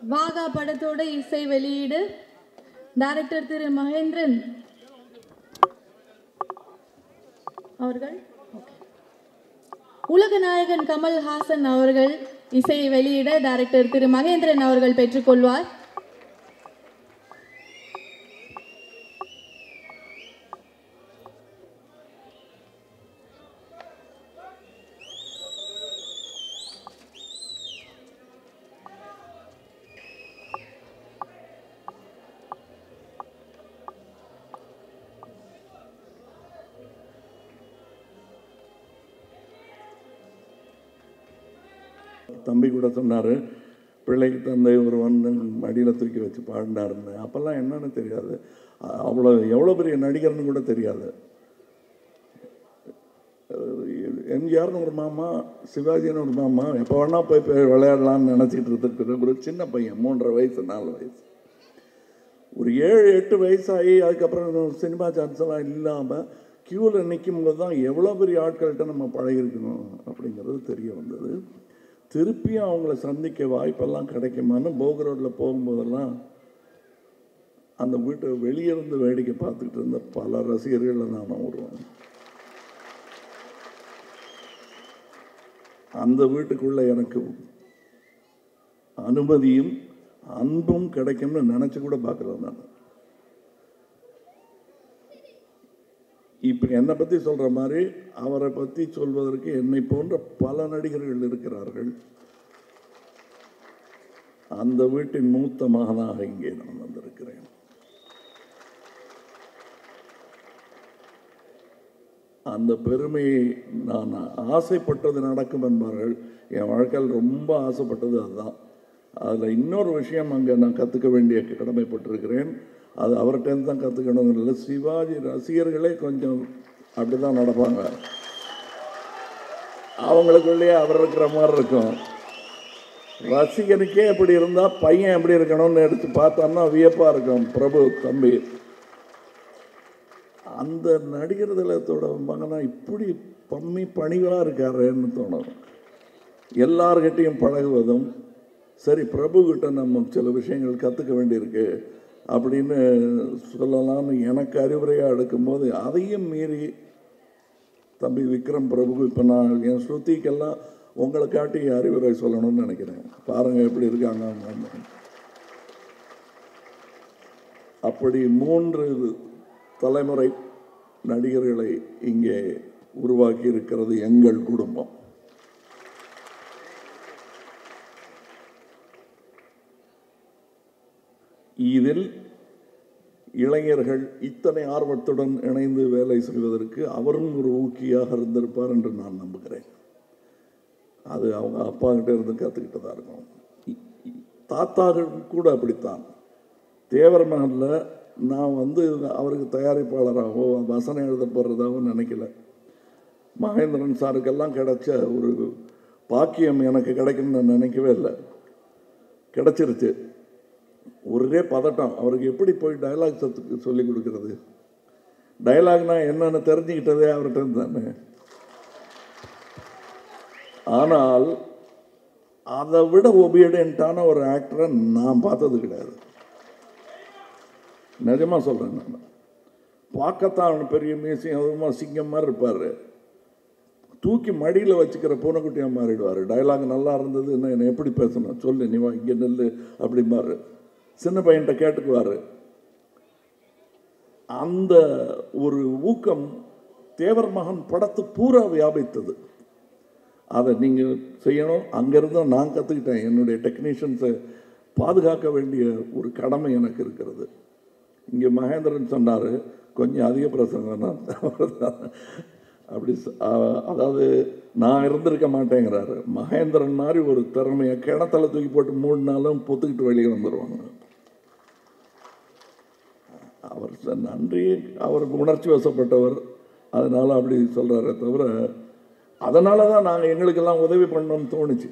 வாகா படத்தோட இசை வெளியீடு டைரக்டர் திரு மகேந்திரன் அவர்கள் Okay. உலக நாயகன் கமல் ஹாசன் அவர்கள் இசை வெளியிட டைரக்டர் திரு மகேந்திரன் அவர்கள் பெற்றுக்கொள்வார் தம்பி கூட சொன்னார் பிள்ளைக்கு தந்தை ஒரு வந்து மடியில் தூக்கி வச்சு பாடினாருன்னு அப்போல்லாம் என்னன்னு தெரியாது அ- அவ்வளோ எவ்வளோ பெரிய நடிகர்னு கூட தெரியாது எம்ஜிஆர்னு ஒரு மாமா சிவாஜின்னு ஒரு மாமா எப்போ வேணா போய் போய் விளையாடலாம்னு நினச்சிட்டு இருக்கிற ஒரு சின்ன பையன் மூன்றரை வயசு நாலு வயசு ஒரு ஏழு எட்டு வயசாகி அதுக்கப்புறம் சினிமா சான்ஸ் எல்லாம் இல்லாமல் க்யூவில் நிற்கும் போது தான் எவ்வளோ பெரிய ஆட்கள்கிட்ட நம்ம பழகிருக்கணும் அப்படிங்கிறது தெரிய வந்தது திருப்பியும் அவங்கள சந்திக்க வாய்ப்பெல்லாம் கிடைக்குமான்னு போக ரோட்டில் போகும்போதெல்லாம் அந்த வீட்டை வெளியே இருந்து வேடிக்கை பார்த்துக்கிட்டு இருந்த பல ரசிகர்கள் நானும் வருவேன் அந்த வீட்டுக்குள்ள எனக்கு அனுமதியும் அன்பும் கிடைக்கும்னு நினைச்சு கூட பார்க்கல நான் இப்போ என்னை பற்றி சொல்கிற மாதிரி அவரை பற்றி சொல்வதற்கு என்னை போன்ற பல நடிகர்கள் இருக்கிறார்கள் அந்த வீட்டின் மூத்த மகனாக இங்கே நான் வந்திருக்கிறேன் அந்த பெருமையை நான் ஆசைப்பட்டது நடக்கும் என்பார்கள் என் வாழ்க்கையில் ரொம்ப ஆசைப்பட்டது அதுதான் அதில் இன்னொரு விஷயம் அங்கே நான் கற்றுக்க வேண்டிய கடமைப்பட்டிருக்கிறேன் அது அவர்கிட்ட தான் கற்றுக்கணுங்கிறதுல சிவாஜி ரசிகர்களே கொஞ்சம் அப்படி தான் நடப்பாங்க அவங்களுக்குள்ளேயே அவர் இருக்கிற மாதிரி இருக்கும் ரசிகனுக்கே எப்படி இருந்தால் பையன் எப்படி இருக்கணும்னு எடுத்து பார்த்தோம்னா வியப்பாக இருக்கும் பிரபு தம்பி அந்த நடிகர் திலகத்தோட மகனா இப்படி பம்மி பணிவாக இருக்காருன்னு தோணும் எல்லார்கிட்டையும் பழகுவதும் சரி பிரபுகிட்ட நம்ம சில விஷயங்கள் கற்றுக்க வேண்டியிருக்கு அப்படின்னு சொல்லலாம்னு எனக்கு அறிவுரையாக எடுக்கும்போது அதையும் மீறி தம்பி விக்ரம் பிரபு இப்போ நான் என் ஸ்ருதிக்கெல்லாம் உங்களை காட்டி அறிவுரை சொல்லணும்னு நினைக்கிறேன் பாருங்கள் எப்படி இருக்காங்க அவங்க. அப்படி மூன்று தலைமுறை நடிகர்களை இங்கே உருவாக்கி இருக்கிறது எங்கள் குடும்பம் இதில் இளைஞர்கள் இத்தனை ஆர்வத்துடன் இணைந்து வேலை செய்வதற்கு அவரும் ஒரு ஊக்கியாக இருந்திருப்பார் என்று நான் நம்புகிறேன் அது அவங்க அப்பா கிட்ட இருந்து கற்றுக்கிட்டதா இருக்கும் இ- இ- தாத்தாகள் கூட அப்படித்தான் தேவர் மகனில் நான் வந்து அவருக்கு தயாரிப்பாளராகவோ வசனம் எழுத போகிறதாவோ நினைக்கல மகேந்திரன் சாருக்கெல்லாம் கிடைச்ச ஒரு பாக்கியம் எனக்கு கிடைக்கும்னு நான் நினைக்கவே இல்லை கிடைச்சிருச்சு ஒரே பதட்டம் அவருக்கு எப்படி போய் டயலாக் சத்துக்கு சொல்லி கொடுக்கறது டயலாக்னா என்னன்னு தெரிஞ்சுக்கிட்டதே அவர்கிட்ட இருந்து தானே ஆனால் அதை விட ஒபீடியண்ட்டான ஒரு ஆக்டரை நான் பார்த்தது கிடையாது நிஜமா சொல்கிறேன் நான் பார்க்கத்தான் அவன் பெரிய மீசியம் அதுமா சிங்கம் மாதிரி இருப்பார் தூக்கி மடியில் வச்சுக்கிற பூனைக்குட்டியாக மாறிடுவார் டயலாக் நல்லா இருந்ததுன்னா என்னை எப்படி பேசணும் சொல்லு நீ வா இங்கே நெல்லு அப்படிம்பாரு சின்ன பையன்கிட்ட கேட்டுக்குவார் அந்த ஒரு ஊக்கம் தேவர் மகன் படத்து பூரா வியாபித்தது அதை நீங்கள் செய்யணும் அங்கேருந்து நான் கற்றுக்கிட்டேன் என்னுடைய டெக்னீஷியன்ஸை பாதுகாக்க வேண்டிய ஒரு கடமை எனக்கு இருக்கிறது இங்கே மகேந்திரன் சொன்னார் கொஞ்சம் அதிக பிரசங்கம் தான் அப்படி சொ- அ- அதாவது நான் இருந்திருக்க மாட்டேங்கிறாரு மகேந்திரன் மாதிரி ஒரு திறமையை கிணத்துல தூக்கி போட்டு மூடினாலும் பொத்துக்கிட்டு வெளியே வந்துடுவாங்க அவர் ச- நன்றி அவருக்கு உணர்ச்சி வசப்பட்டவர் அதனால் அப்படி சொல்கிறாரே தவிர அதனால தான் நாங்கள் எங்களுக்கெல்லாம் உதவி பண்ணோம்னு தோணுச்சு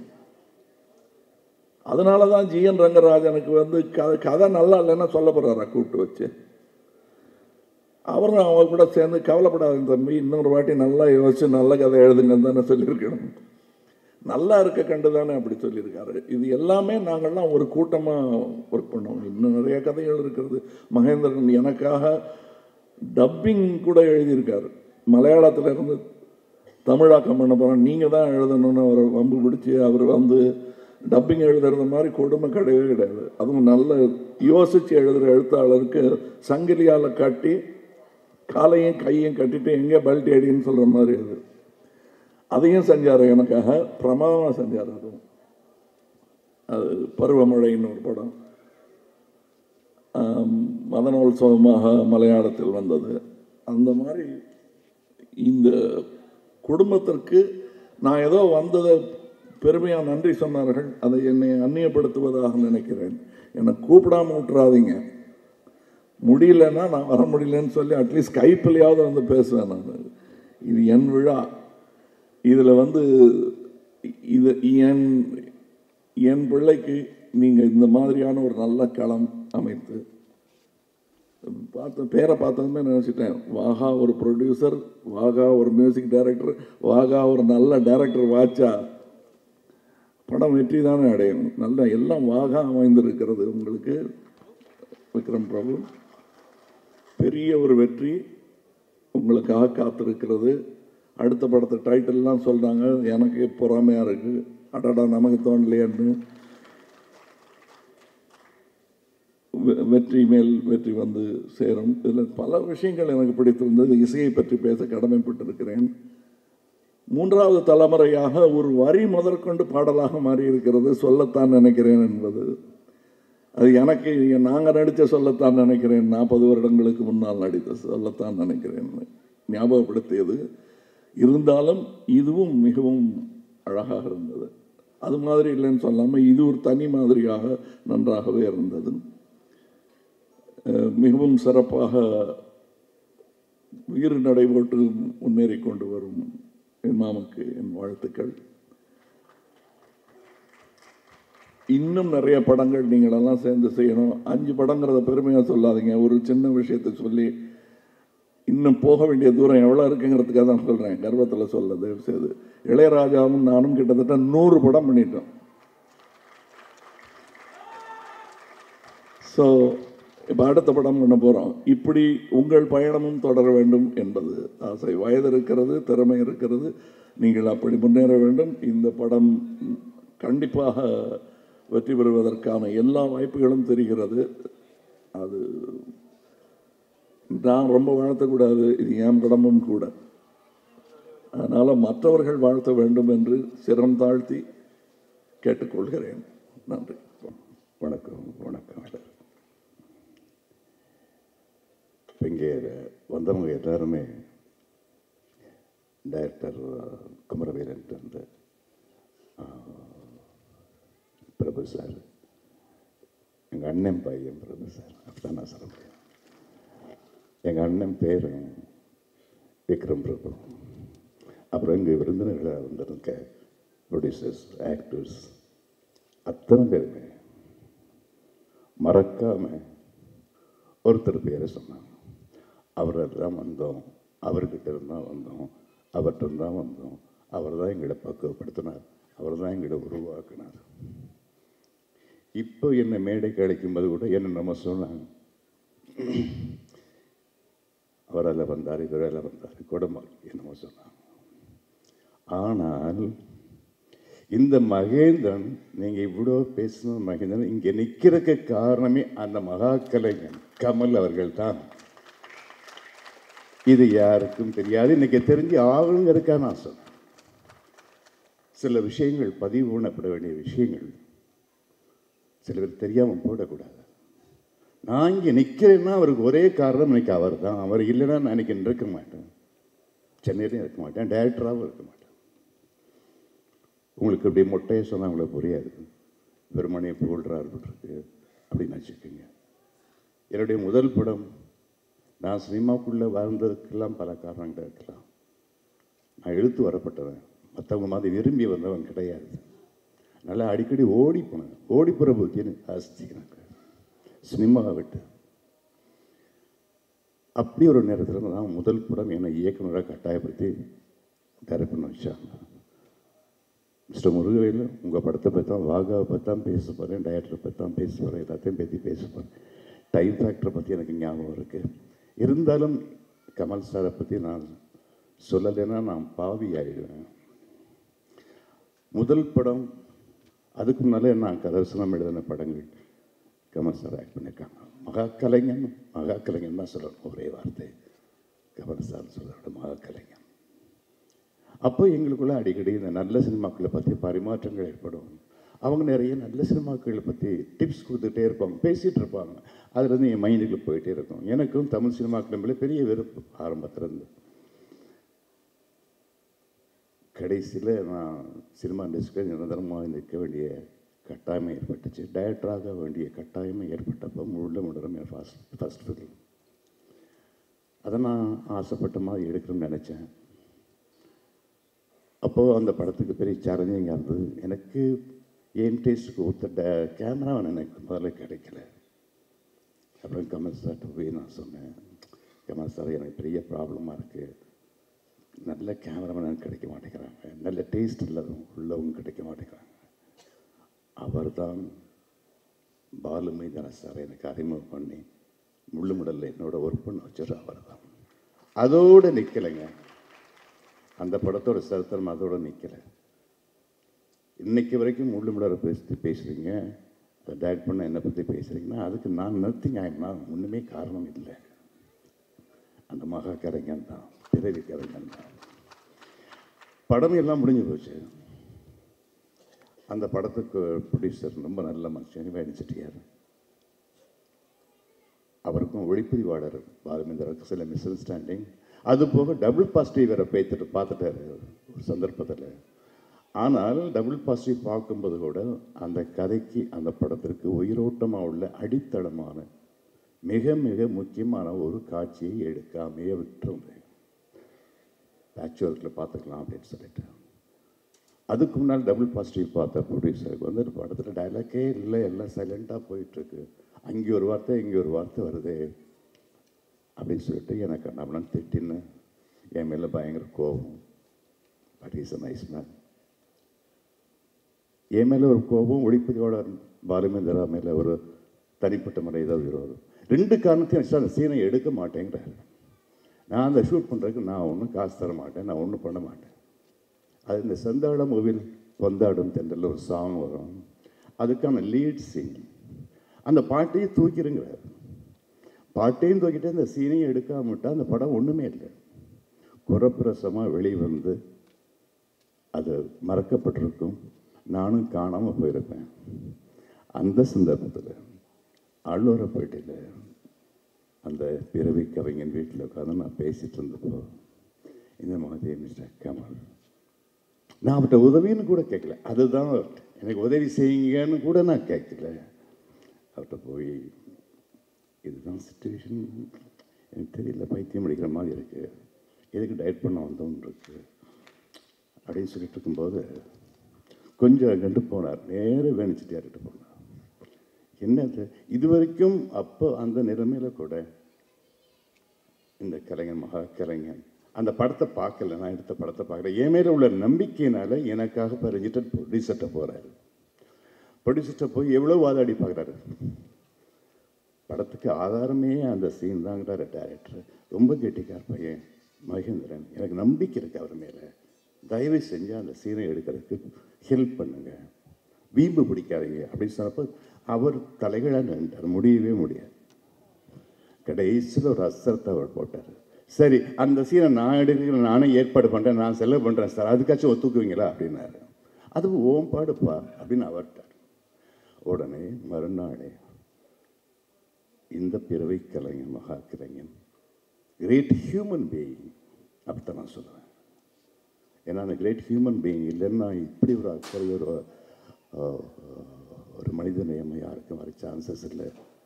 அதனால தான் ஜிஎன் ரங்கராஜனுக்கு வந்து கதை கதை நல்லா இல்லைன்னா சொல்ல போகிறாரா கூப்பிட்டு வச்சு அவரும் அவங்க கூட சேர்ந்து கவலைப்படாத தம்பி இன்னொரு வாட்டி நல்லா யோசிச்சு நல்ல கதை எழுதுங்கன்னு தானே சொல்லியிருக்கணும் நல்லா இருக்க கண்டு தானே அப்படி சொல்லியிருக்காரு இது எல்லாமே நாங்கள்லாம் ஒரு கூட்டமாக ஒர்க் பண்ணோம் இன்னும் நிறைய கதைகள் இருக்கிறது மகேந்திரன் எனக்காக டப்பிங் கூட எழுதியிருக்காரு மலையாளத்துல இருந்து தமிழாக்கம் பண்ண போகிறோம் நீங்கள் தான் எழுதணும்னு அவரை வம்பு பிடிச்சி அவர் வந்து டப்பிங் எழுதுறது மாதிரி கொடுமை கிடையவே கிடையாது அதுவும் நல்ல யோசித்து எழுதுகிற எழுத்தாளருக்கு சங்கிலியால் கட்டி காலையும் கையும் கட்டிட்டு எங்கே பெல்ட் அடின்னு சொல்கிற மாதிரி அது அதையும் செஞ்சார் எனக்காக பிரமாதமாக செஞ்சார் அதுவும் அது பருவமழைன்னு ஒரு படம் ஆம், மதனோத்சவமாக மலையாளத்தில் வந்தது அந்த மாதிரி இந்த குடும்பத்திற்கு நான் ஏதோ வந்ததை பெருமையாக நன்றி சொன்னார்கள் அதை என்னை அந்நியப்படுத்துவதாக நினைக்கிறேன் என்னை கூப்பிடாம விட்டுறாதீங்க முடியலன்னா நான் வர முடியலன்னு சொல்லி அட்லீஸ்ட் கைப்பிலையாவது வந்து பேசுவேன் நான் இது என் விழா இதில் வந்து இது என் என் பிள்ளைக்கு நீங்கள் இந்த மாதிரியான ஒரு நல்ல களம் அமைத்து பார்த்த பேரை பார்த்ததுமே நினச்சிட்டேன் வாகா ஒரு ப்ரொடியூசர் வாகா ஒரு மியூசிக் டைரக்டர் வாகா ஒரு நல்ல டைரக்டர் வாச்சா படம் வெற்றி தானே அடையும் நல்ல எல்லாம் வாகா அமைந்திருக்கிறது உங்களுக்கு விக்ரம் பிரபு பெரிய ஒரு வெற்றி உங்களுக்காக காத்திருக்கிறது அடுத்த படத்தை டைட்டில்லாம் சொல்கிறாங்க எனக்கு பொறாமையாக இருக்குது அடடா நமக்கு தோணலையான்னு வெ- வெற்றி மேல் வெற்றி வந்து சேரும் இதில் பல விஷயங்கள் எனக்கு பிடித்திருந்தது இசையை பற்றி பேச கடமைப்பட்டிருக்கிறேன் மூன்றாவது தலைமுறையாக ஒரு வரி முதற்கொண்டு பாடலாக மாறி இருக்கிறது சொல்லத்தான் நினைக்கிறேன் என்பது அது எனக்கு நாங்கள் நடித்த சொல்லத்தான் நினைக்கிறேன் நாற்பது வருடங்களுக்கு முன்னால் நடித்த சொல்லத்தான் நினைக்கிறேன் ஞாபகப்படுத்தியது இருந்தாலும் இதுவும் மிகவும் அழகாக இருந்தது அது மாதிரி இல்லைன்னு சொல்லாமல் இது ஒரு தனி மாதிரியாக நன்றாகவே இருந்தது அஹ் மிகவும் சிறப்பாக உயிர் நடைபோட்டு முன்னேறி கொண்டு வரும் என் மாமக்கு என் வாழ்த்துக்கள் இன்னும் நிறைய படங்கள் நீங்களெல்லாம் சேர்ந்து செய்யணும் அஞ்சு படங்கிறத பெருமையாக சொல்லாதீங்க ஒரு சின்ன விஷயத்தை சொல்லி இன்னும் போக வேண்டிய தூரம் எவ்வளோ இருக்குங்கிறதுக்காக தான் சொல்கிறேன் கர்வத்தில் சொல்ல தயவு செய்து இளையராஜாவும் நானும் கிட்டத்தட்ட நூறு படம் பண்ணிட்டோம் ஸோ இப்போ அடுத்த படம் பண்ண போகிறோம் இப்படி உங்கள் பயணமும் தொடர வேண்டும் என்பது ஆசை வயது இருக்கிறது திறமை இருக்கிறது நீங்கள் அப்படி முன்னேற வேண்டும் இந்த படம் கண்டிப்பாக வெற்றி பெறுவதற்கான எல்லா வாய்ப்புகளும் தெரிகிறது அது நான் ரொம்ப வாழ்த்தக்கூடாது இது என் கடமும் கூட அதனால் மற்றவர்கள் வாழ்த்த வேண்டும் என்று சிரம் தாழ்த்தி கேட்டுக்கொள்கிறேன் நன்றி வணக்கம் வணக்கம் எல்லாரும் இப்போ இங்கே வந்தவங்க எல்லாருமே டைரக்டர் குமரவீரன் இருந்து பிரபு சார் எங்கள் அண்ணன் பையன் பிரபு சார் அப்படிதான் நான் சொல்ல முடியும் எங்கள் அண்ணன் பேர் விக்ரம் பிரபு அப்புறம் இங்கே விருந்தினர்களாக வந்திருக்க ப்ரொடியூசர்ஸ் ஆக்டர்ஸ் அத்தனை பேருமே மறக்காம ஒருத்தர் பேரை சொன்னாங்க அவர்கிட்ட தான் வந்தோம் அவர்கிட்ட இருந்தால் வந்தோம் அவர்கிட்ட தான் வந்தோம் அவர் தான் எங்களை பக்குவப்படுத்தினார் அவர் தான் எங்களை உருவாக்கினார் இப்போ என்னை மேடைக்கு அழைக்கும்போது கூட என்ன நம்ம சொன்னாங்க அவரால் வந்தார் இவரால் வந்தார் குடமால் என்னமோ சொன்னாங்க ஆனால் இந்த மகேந்திரன் நீங்கள் இவ்வளோ பேசணும் மகேந்திரன் இங்கே நிற்கிறதுக்கு காரணமே அந்த மகா கலைஞன் கமல் அவர்கள் தான் இது யாருக்கும் தெரியாது இன்னைக்கு தெரிஞ்சு ஆகணுங்கிறதுக்காக நான் சொன்னேன் சில விஷயங்கள் பதிவு பண்ணப்பட வேண்டிய விஷயங்கள் சில பேர் தெரியாமல் போடக்கூடாது நான் இங்கே நிற்கிறேன்னா அவருக்கு ஒரே காரணம் இன்னைக்கு அவர் தான் அவர் இல்லைன்னா நான் இன்னைக்கு இருக்க மாட்டேன் சென்னையிலையும் இருக்க மாட்டேன் டைரக்டராகவும் இருக்க மாட்டேன் உங்களுக்கு இப்படி மொட்டையை சொன்னால் உங்களுக்கு புரியாது வெறுமனே புகழ்றார் இருக்கு அப்படின்னு வச்சுக்கோங்க என்னுடைய முதல் படம் நான் சினிமாக்குள்ளே வாழ்ந்ததுக்கெல்லாம் பல காரணங்கள் இருக்கலாம் நான் எழுத்து வரப்பட்டவன் மற்றவங்க மாதிரி விரும்பி வந்தவன் கிடையாது நல்லா அடிக்கடி ஓடி போனேன் ஓடி போகிற புத்தி எனக்கு ஜாஸ்தி எனக்கு சினிமாவை விட்டு அப்படி ஒரு நேரத்தில் நான் முதல் படம் என்னை இயக்குனராக கட்டாயப்படுத்தி டைரக்ட் பண்ண வச்சாங்க மிஸ்டர் முருகவேலு உங்கள் படத்தை பற்றி தான் வாகாவை பற்றி தான் பேச போகிறேன் டைரக்டரை பற்றி தான் பேச போகிறேன் எல்லாத்தையும் பற்றி பேச போகிறேன் டைம் ஃபேக்டரை பற்றி எனக்கு ஞாபகம் இருக்குது இருந்தாலும் கமல் சாரை பற்றி நான் சொல்லலைன்னா நான் பாவி ஆயிடுவேன் முதல் படம் அதுக்கு முன்னாலே நான் கதர்சனம் எழுதின படங்கள் கமல் சார் ஆக்ட் பண்ணியிருக்காங்க மகா கலைஞன் மகா கலைஞன் தான் சொல்லணும் ஒரே வார்த்தை கமல் சார் சொல்கிறோட மகா கலைஞன் அப்போ எங்களுக்குள்ள அடிக்கடி இந்த நல்ல சினிமாக்களை பற்றி பரிமாற்றங்கள் ஏற்படும் அவங்க நிறைய நல்ல சினிமாக்களை பற்றி டிப்ஸ் கொடுத்துட்டே இருப்பாங்க பேசிகிட்டு இருப்பாங்க அதுலேருந்து என் மைண்டுக்குள்ள போயிட்டே இருக்கும் எனக்கும் தமிழ் சினிமாக்கள் மேலே பெரிய வெறுப்பு ஆரம்பத்திலேருந்து கடைசியில் நான் சினிமா இண்டஸ்ட்ரியில் நிரந்தரமாக நிற்க வேண்டிய கட்டாயமே ஏற்பட்டுச்சு டைரக்டராக வேண்டிய கட்டாயமே ஏற்பட்டப்போ முழுல முடரம் என் ஃபஸ்ட் ஃபஸ்ட் ஃபிலிம் அதை நான் ஆசைப்பட்ட மாதிரி எடுக்கணும்னு நினச்சேன் அப்போது அந்த படத்துக்கு பெரிய சேலஞ்சிங்காக இருந்தது எனக்கு என் டேஸ்ட்டுக்கு ஒத்த ட கேமரா எனக்கு முதல்ல கிடைக்கல அப்புறம் கமல் சார்கிட்ட போய் நான் சொன்னேன் கமல் சார் எனக்கு பெரிய ப்ராப்ளமாக இருக்குது நல்ல கேமராமேன் கிடைக்க மாட்டேங்கிறாங்க நல்ல டேஸ்ட் உள்ளதும் உள்ளவங்க கிடைக்க மாட்டேங்கிறாங்க அவர் தான் பாலு மைதான சார் எனக்கு அறிமுகம் பண்ணி முள்ளு முடலில் என்னோட ஒர்க் பண்ண வச்சவர் அவர் தான் அதோடு நிற்கலைங்க அந்த படத்தோட சரித்திரம் அதோட நிற்கலை இன்னைக்கு வரைக்கும் முள்ளு முடலை பேசி பேசுகிறீங்க அதை டைரக்ட் பண்ண என்னை பற்றி பேசுகிறீங்கன்னா அதுக்கு நான் நத்திங் ஆகினா ஒன்றுமே காரணம் இல்லை அந்த மகா கலைஞன் தான் பிறவி கலைஞன் தான் படம் எல்லாம் முடிஞ்சு போச்சு அந்த படத்துக்கு ப்ரொடியூசர் ரொம்ப நல்ல மனுஷன் வேணி செட்டியார் அவருக்கும் ஒளிப்பதிவாளர் பாலமேந்தருக்கு சில மிஸ் அண்டர்ஸ்டாண்டிங் அது போக டபுள் பாசிட்டிவ் வேற பேத்துட்டு பார்த்துட்டாரு ஒரு சந்தர்ப்பத்தில் ஆனால் டபுள் பாசிட்டிவ் பார்க்கும்போது கூட அந்த கதைக்கு அந்த படத்திற்கு உயிரோட்டமாக உள்ள அடித்தளமான மிக மிக முக்கியமான ஒரு காட்சியை எடுக்காமையே விட்டுருந்தேன் பேட்ச் ஒர்க்கில் பார்த்துக்கலாம் அப்படின்னு சொல்லிட்டு அதுக்கு முன்னால் டபுள் பாசிட்டிவ் பார்த்த ப்ரொடியூசருக்கு வந்து இந்த படத்தில் டைலாக்கே இல்லை எல்லாம் சைலண்ட்டாக போயிட்டுருக்கு அங்கே ஒரு வார்த்தை இங்கே ஒரு வார்த்தை வருது அப்படின்னு சொல்லிட்டு எனக்கு நம்மளாம் திட்டின்னு என் மேலே பயங்கர கோபம் but is a nice man என் மேலே ஒரு கோபம் ஒளிப்பதிவோட பாலுமேந்திரா மேலே ஒரு தனிப்பட்ட முறை ஏதோ விரோதம் ரெண்டு காரணத்தையும் வச்சு அந்த சீனை எடுக்க மாட்டேங்கிறாரு நான் அந்த ஷூட் பண்ணுறதுக்கு நான் ஒன்றும் காசு தர மாட்டேன் நான் ஒன்றும் பண்ண மாட்டேன் அது இந்த செந்தாழ மூவியில் கொந்தாடும் தென்றல் ஒரு சாங் வரும் அதுக்கான லீட் சீன் அந்த பாட்டையும் தூக்கிடுங்கிறார் பாட்டையும் தூக்கிட்டு அந்த சீனையும் எடுக்காம விட்டா அந்த படம் ஒன்றுமே இல்லை குறப்பிரசமாக வெளிவந்து அது மறக்கப்பட்டிருக்கும் நானும் காணாமல் போயிருப்பேன் அந்த சந்தர்ப்பத்தில் ஆழ்வாரப்பேட்டையில் அந்த பிறவி கவிஞன் வீட்டில் உட்காந்து நான் பேசிட்டு இருந்தப்போ இந்த மாதிரி மிஸ்டர் கமல் நான் அவர்கிட்ட உதவின்னு கூட கேட்கல அதுதான் எனக்கு உதவி செய்யுங்கன்னு கூட நான் கேட்கல அவர்கிட்ட போய் இதுதான் சுச்சுவேஷன் எனக்கு தெரியல பைத்தியம் அடிக்கிற மாதிரி இருக்கு எதுக்கு டயட் பண்ண வந்தோம்னு இருக்கு அப்படின்னு சொல்லிட்டு இருக்கும்போது கொஞ்சம் கண்டு போனார் நேர வேணிச்சிட்டியார்கிட்ட போனார் என்னது இது வரைக்கும் அப்போ அந்த நிலைமையில கூட இந்த கலைஞன் மகா கலைஞன் அந்த படத்தை பார்க்கல நான் எடுத்த படத்தை பார்க்கல என் மேலே உள்ள நம்பிக்கையினால எனக்காக இப்போ ரிஜிஸ்டர் ப்ரொடியூசர்கிட்ட போகிறாரு ப்ரொடியூசர்கிட்ட போய் எவ்வளோ வாதாடி பார்க்குறாரு படத்துக்கு ஆதாரமே அந்த சீன் தாங்கிறாரு டேரக்டர் ரொம்ப கெட்டிக்கார் பையன் மகேந்திரன் எனக்கு நம்பிக்கை இருக்கு அவர் மேலே தயவு செஞ்சு அந்த சீனை எடுக்கிறதுக்கு ஹெல்ப் பண்ணுங்க வீம்பு பிடிக்காதீங்க அப்படின்னு சொன்னப்போ அவர் தலைகளாக நின்றார் முடியவே முடியாது கடைசியில் ஒரு அசரத்தை அவர் போட்டார் சரி அந்த சீனை நான் எடுக்கிறேன் நானே ஏற்பாடு பண்ணுறேன் நான் செலவு பண்ணுறேன் சார் அதுக்காச்சும் ஒத்துக்குவீங்களா அப்படின்னாரு அது ஓம் பாடுப்பா அப்படின்னு அவர்ட்டார் உடனே மறுநாளே இந்த பிறவை கலைஞன் மகா கலைஞன் கிரேட் ஹியூமன் பீயிங் அப்படித்தான் நான் சொல்லுவேன் ஏன்னா அந்த கிரேட் ஹியூமன் பீயிங் இல்லைன்னா இப்படி ஒரு அக்கறை ஒரு அஹ், ஒரு மனித நேயம் யாருக்கும் வர சான்சஸ் இல்லை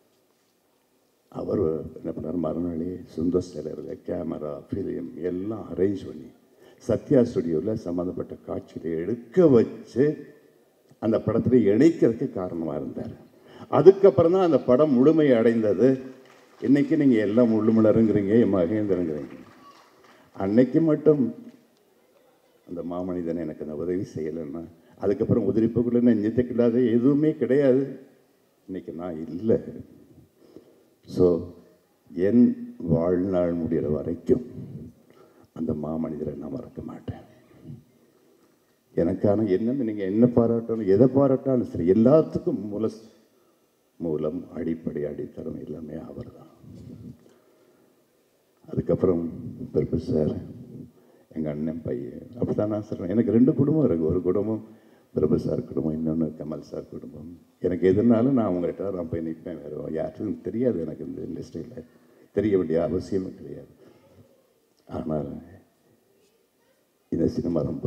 அவர் என்ன பண்ணார் மறுநாளே சுந்தர் சேலரில் கேமரா ஃபிலிம் எல்லாம் அரேஞ்ச் பண்ணி சத்யா ஸ்டுடியோவில் சம்மந்தப்பட்ட காட்சியை எடுக்க வச்சு அந்த படத்தில் இணைக்கிறதுக்கு காரணமாக இருந்தார் அதுக்கப்புறம் தான் அந்த படம் முழுமை அடைந்தது இன்னைக்கு நீங்கள் எல்லாம் முள்ளுமலருங்கிறீங்க மகேந்திரங்கிறீங்க அன்னைக்கு மட்டும் அந்த மாமனிதன் எனக்கு அந்த உதவி செய்யலைன்னா அதுக்கப்புறம் உதிரிப்புக்குள்ள நெஞ்சத்துக்கில்லாத எதுவுமே கிடையாது இன்னைக்கு நான் இல்லை ஸோ என் வாழ்நாள் முடிகிற வரைக்கும் அந்த மாமனிதரை நான் மறக்க மாட்டேன் எனக்கான என்னன்னு நீங்கள் என்ன பாராட்டணும் எதை பாராட்டாலும் சரி எல்லாத்துக்கும் மூல மூலம் அடிப்படை அடித்தளம் எல்லாமே அவர் தான் அதுக்கப்புறம் பெருப்பு சார் எங்கள் அண்ணன் பையன் அப்படி தான் நான் சொல்கிறேன் எனக்கு ரெண்டு குடும்பம் இருக்குது ஒரு குடும்பம் பிரபு சார் குடும்பம் இன்னொன்று கமல் சார் குடும்பம் எனக்கு எதுனாலும் நான் அவங்ககிட்ட நான் போய் நிற்பேன் வேறு யாருக்கும் தெரியாது எனக்கு இந்த இண்டஸ்ட்ரியில் தெரிய வேண்டிய அவசியமும் கிடையாது ஆனால் இந்த சினிமா ரொம்ப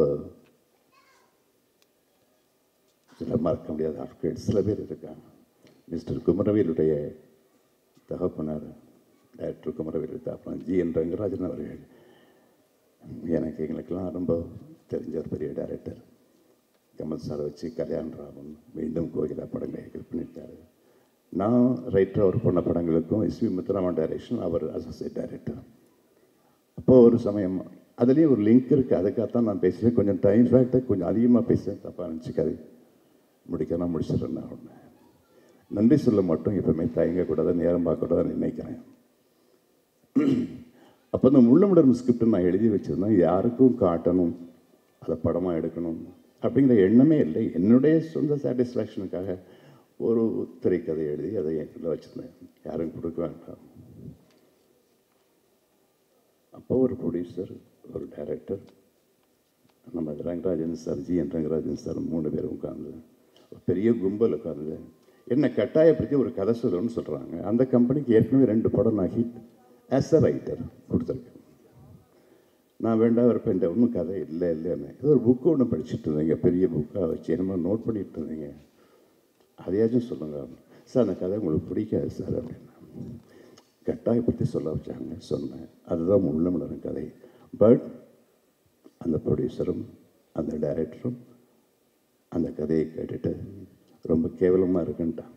சில மறக்க முடியாத ஆட்கள் சில பேர் இருக்காங்க மிஸ்டர் குமரவேலுடைய தகப்பனார் டைரக்டர் குமரவேலு தகப்பனார் ஜி என் ரங்கராஜன் அவர்கள் எனக்கு எங்களுக்கெல்லாம் ரொம்ப தெரிஞ்ச ஒரு பெரிய டைரக்டர் கமல் சாரை வச்சு கல்யாண ராமன் மீண்டும் கோகிலா படங்களை ஹெல்ப் பண்ணியிருக்காரு நான் ரைட்டர் ஒர்க் பண்ண படங்களுக்கும் எஸ்வி முத்துராமன் டைரக்ஷன் அவர் அசோசியேட் டைரக்டர் அப்போது ஒரு சமயம் அதுலேயும் ஒரு லிங்க் இருக்குது அதுக்காகத்தான் நான் பேசுகிறேன் கொஞ்சம் டைம் ஃபேக்டை கொஞ்சம் அதிகமாக பேசுகிறேன் தப்பாக நினச்சிக்காது முடிக்க நான் முடிச்சிடுறேன் நான் ஒன்று நன்றி சொல்ல மட்டும் எப்பவுமே தயங்கக்கூடாது நேரம் பார்க்கக்கூடாதுன்னு நினைக்கிறேன் அப்போ இந்த முள்ளமுடர் ஸ்கிரிப்ட் நான் எழுதி வச்சிருந்தேன் யாருக்கும் காட்டணும் அதை படமாக எடுக்கணும் அப்படிங்கிற எண்ணமே இல்லை என்னுடைய சொந்த சாட்டிஸ்ஃபேக்ஷனுக்காக ஒரு திரைக்கதை எழுதி அதை என்கிட்ட வச்சுருந்தேன் யாரும் கொடுக்க வேண்டாம் அப்போ ஒரு ப்ரொடியூசர் ஒரு டைரக்டர் நம்ம Rangarajan sir G N Rangarajan sir மூணு பேரும் உட்காந்து ஒரு பெரிய கும்பல் உட்காந்து என்னை கட்டாயப்படுத்தி ஒரு கதை சொல்லணும்னு சொல்கிறாங்க அந்த கம்பெனிக்கு ஏற்கனவே ரெண்டு படம் நான் ஹிட் ஆஸ் அ ரைட்டர் கொடுத்துருக்கேன் நான் வேண்டாம் ஒரு பெண்ட ஒன்றும் கதை இல்லை இல்லைன்னு ஏதோ ஒரு புக்கு ஒன்று படிச்சுட்டு இருந்தீங்க பெரிய புக்காக வச்சு என்னமோ நோட் பண்ணிட்டு இருந்தீங்க அதையாச்சும் சொல்லுங்க சார் அந்த கதை உங்களுக்கு பிடிக்காது சார் அப்படின்னா கட்டாயப்படுத்தி சொல்ல வச்சாங்க சொன்னேன் அதுதான் உள்ளமலரும் கதை பட் அந்த ப்ரொடியூசரும் அந்த டைரக்டரும் அந்த கதையை கேட்டுட்டு ரொம்ப கேவலமாக இருக்குன்ட்டான்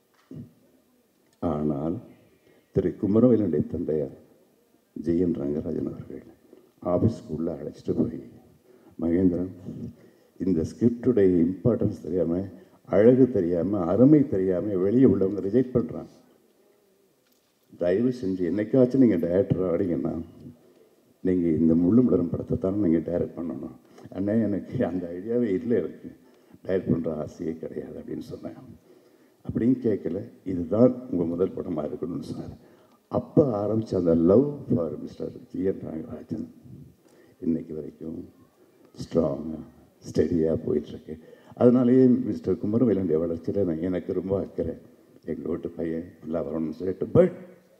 ஆனால் திரு குமரவேலனுடைய தந்தையார் ஜி என் ரங்கராஜன் அவர்கள் ஆஃபீஸ்க்குள்ளே அழைச்சிட்டு போய் மகேந்திரன் இந்த ஸ்கிரிப்டுடைய இம்பார்ட்டன்ஸ் தெரியாமல் அழகு தெரியாமல் அருமை தெரியாமல் வெளியே உள்ளவங்க ரிஜெக்ட் பண்ணுறாங்க தயவு செஞ்சு என்னைக்காச்சும் நீங்கள் டைரக்டர் ஆடிங்கன்னா நீங்கள் இந்த முள்ளு மலரும் படத்தை தானே நீங்கள் டைரக்ட் பண்ணணும் அண்ணா எனக்கு அந்த ஐடியாவே இல்லை இருக்குது டைரக்ட் பண்ணுற ஆசையே கிடையாது அப்படின்னு சொன்னேன் அப்படின்னு கேட்கல இதுதான் உங்கள் முதல் படமாக இருக்கணும்னு சொன்னார் அப்போ ஆரம்பித்த அந்த love for mister G N Nagarajan இன்னைக்கு வரைக்கும் ஸ்ட்ராங்காக ஸ்டெடியாக போயிட்டுருக்கு அதனாலேயே மிஸ்டர் குமரவேலனுடைய வளர்ச்சியில் நான் எனக்கு ரொம்ப அக்கறை எங்கள் வீட்டு பையன் நல்லா வரணும்னு சொல்லிட்டு பட்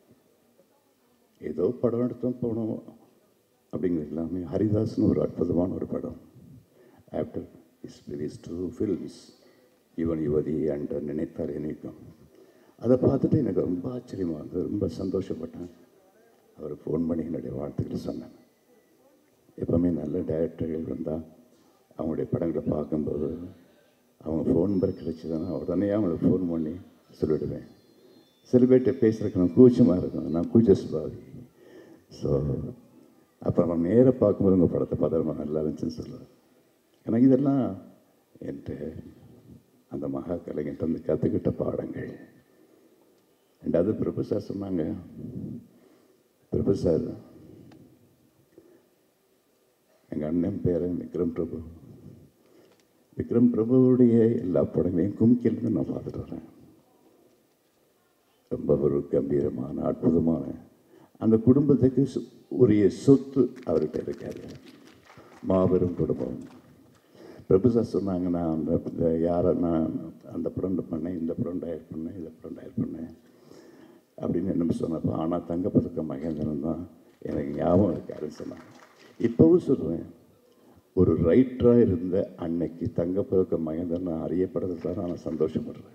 ஏதோ படம் எடுத்தோம் போனோம் அப்படிங்கிறது எல்லாமே ஹரிதாஸ்னு ஒரு அற்புதமான ஒரு படம் after is release to films இவன் யுவதி அண்ட் நினைத்தால் இணைக்கும் அதை பார்த்துட்டு எனக்கு ரொம்ப ஆச்சரியமாக இருந்தது ரொம்ப சந்தோஷப்பட்டேன் அவர் ஃபோன் பண்ணி என்னுடைய வாழ்த்துக்கள் சொன்னேன் எப்போவுமே நல்ல டைரக்டர்கள் வந்தால் அவங்களுடைய படங்களை பார்க்கும்போது அவங்க ஃபோன் நம்பர் கிடைச்சதுன்னா உடனே அவங்களுக்கு ஃபோன் பண்ணி சொல்லிவிடுவேன் சில பேர்கிட்ட பேசுகிறதுக்கு நான் கூச்சமாக இருக்கும் நான் கூச்ச சுபாவி ஸோ அப்புறம் நான் நேராக பார்க்கும்போது உங்கள் படத்தை பார்த்தா நல்லா இருந்துச்சுன்னு சொல்லுவேன் எனக்கு இதெல்லாம் என்கிட்ட அந்த மகா கலைஞர்கிட்ட வந்து கற்றுக்கிட்ட பாடங்கள் ரெண்டாவது பிரபு சார் சொன்னாங்க பிரபு சார் எங்கள் அண்ணன் பேர் விக்ரம் பிரபு விக்ரம் பிரபுவுடைய எல்லா படங்களையும் கும்கிலேருந்து நான் பார்த்துட்டு வரேன் ரொம்ப ஒரு கம்பீரமான அற்புதமான அந்த குடும்பத்துக்கு சு- உரிய சொத்து அவர்கிட்ட இருக்காரு மாபெரும் குடும்பம் பிரபு சார் சொன்னாங்க நான் அந்த இந்த யாரை நான் அந்த படம் பண்ணேன் இந்த படம் டயர் பண்ணேன் இந்த படம் டயர் பண்ணேன் அப்படின்னு என்ன சொன்னப்போ ஆனால் தங்கப்பதக்க மகேந்திரன் தான் எனக்கு ஞாபகம் இருக்காருன்னு சொன்னாங்க இப்போவும் சொல்லுவேன் ஒரு ரைட்டராக இருந்த அன்னைக்கு தங்கப்பதக்க மகேந்திரன் நான் அறியப்படுறது தான் நான் சந்தோஷப்படுறேன்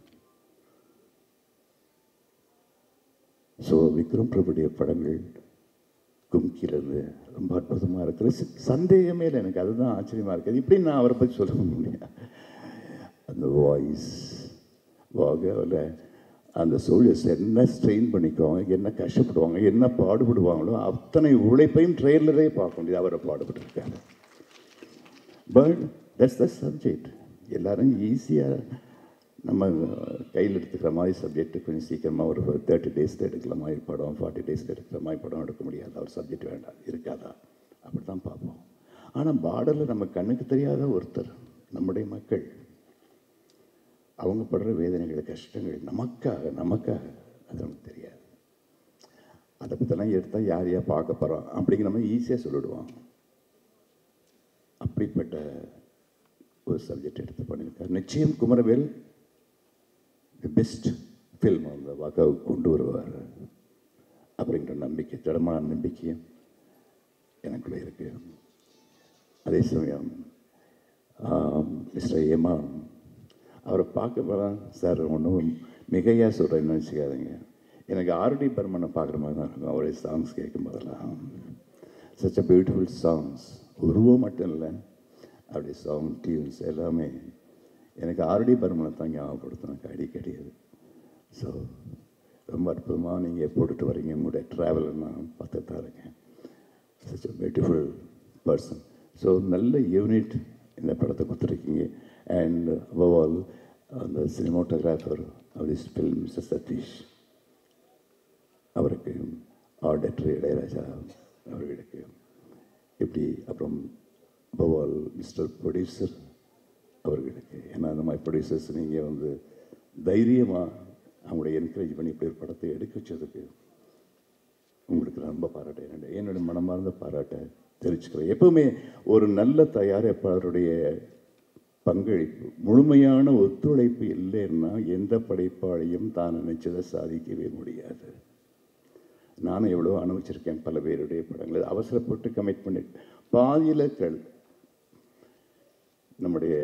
ஸோ விக்ரம் பிரபுடைய படங்கள் கும்கிலேருந்து ரொம்ப அற்புதமாக இருக்குது சி- சந்தேகமே இல்லை எனக்கு அதுதான் ஆச்சரியமாக இருக்குது இப்படி நான் அவரை பற்றி சொல்ல முடியும் அந்த வாய்ஸ் வாகவில் அந்த சோல்ஜர்ஸ் என்ன ஸ்ட்ரெயின் பண்ணிக்குவாங்க என்ன கஷ்டப்படுவாங்க என்ன பாடுபடுவாங்களோ அத்தனை உழைப்பையும் ட்ரெய்லரே பார்க்க முடியாது அவரை பாடுபட்டிருக்காரு பட் தட்ஸ் த சப்ஜெக்ட் எல்லாரும் ஈஸியாக நம்ம கையில் எடுத்துக்கிற மாதிரி சப்ஜெக்ட் கொஞ்சம் சீக்கிரமாக ஒரு தேர்ட்டி டேஸில் எடுக்கிற மாதிரி படம் ஃபார்ட்டி டேஸில் எடுக்கிற மாதிரி படம் எடுக்க முடியாதா ஒரு சப்ஜெக்ட் வேண்டாம் இருக்காதா அப்படி தான் பார்ப்போம் ஆனால் பார்டரில் நம்ம கண்ணுக்கு தெரியாத ஒருத்தர் நம்முடைய மக்கள் அவங்க படுற வேதனைகள் கஷ்டங்கள் நமக்காக நமக்காக அது நமக்கு தெரியாது அதை பற்றிலாம் எடுத்தால் யார் யார் பார்க்க போகிறோம் அப்படிங்கிற மாதிரி ஈஸியாக சொல்லிடுவான் அப்படிப்பட்ட ஒரு சப்ஜெக்ட் எடுத்து பண்ணியிருக்கார் நிச்சயம் குமரவேல் தி பெஸ்ட் ஃபில்ம் அந்த வாக்காவுக்கு கொண்டு வருவார் அப்படிங்கிற நம்பிக்கை திடமான நம்பிக்கையும் எனக்குள்ளே இருக்கு அதே சமயம் மிஸ்டர் ஏமான் அவரை பார்க்க போகிறான் சார் ஒன்றும் மிகையாக சொல்கிறேன்னு நினச்சிக்காதீங்க எனக்கு ஆர்டி பர்மனை பார்க்குற மாதிரி தான் இருக்கும் அவருடைய சாங்ஸ் கேட்கும் போதெல்லாம் சச் அ பியூட்டிஃபுல் சாங்ஸ் உருவம் மட்டும் இல்லை அவருடைய சாங் டியூன்ஸ் எல்லாமே எனக்கு ஆர்டி பர்மனை தான் ஞாபகப்படுத்தும் எனக்கு அடிக்கடி அது ஸோ ரொம்ப அற்புதமாக நீங்கள் போட்டுட்டு வரீங்க உங்களுடைய ட்ராவலை நான் பார்த்துட்டு தான் இருக்கேன் such a beautiful person so நல்ல யூனிட் இந்த படத்தை கொடுத்துருக்கீங்க அண்ட் அபவ் ஆல் அந்த cinematographer of this film mister Sathish அவருக்கு ஆர்டர் இளையராஜா அவர்களுக்கு இப்படி அப்புறம் அபவ் ஆல் மிஸ்டர் ப்ரொடியூசர் அவர்களுக்கு ஏன்னா அந்த மாதிரி ப்ரொடியூசர்ஸ் நீங்கள் வந்து தைரியமாக அவங்கள என்கரேஜ் பண்ணி இப்படி ஒரு படத்தை எடுக்க வச்சதுக்கு உங்களுக்கு நான் ரொம்ப பாராட்டேன் என்னுடைய என்னுடைய மனமார்ந்த பாராட்டை தெரிவிச்சுக்கிறேன் எப்பவுமே ஒரு நல்ல தயாரிப்பாளருடைய பங்களிப்பு முழுமையான ஒத்துழைப்பு இல்லைன்னா எந்த படைப்பாளையும் தான் நினைச்சதை சாதிக்கவே முடியாது நானும் எவ்வளோ அனுபவிச்சிருக்கேன் பல பேருடைய படங்களை அவசரப்பட்டு கமிட் பண்ணி பாதியில் கல் நம்முடைய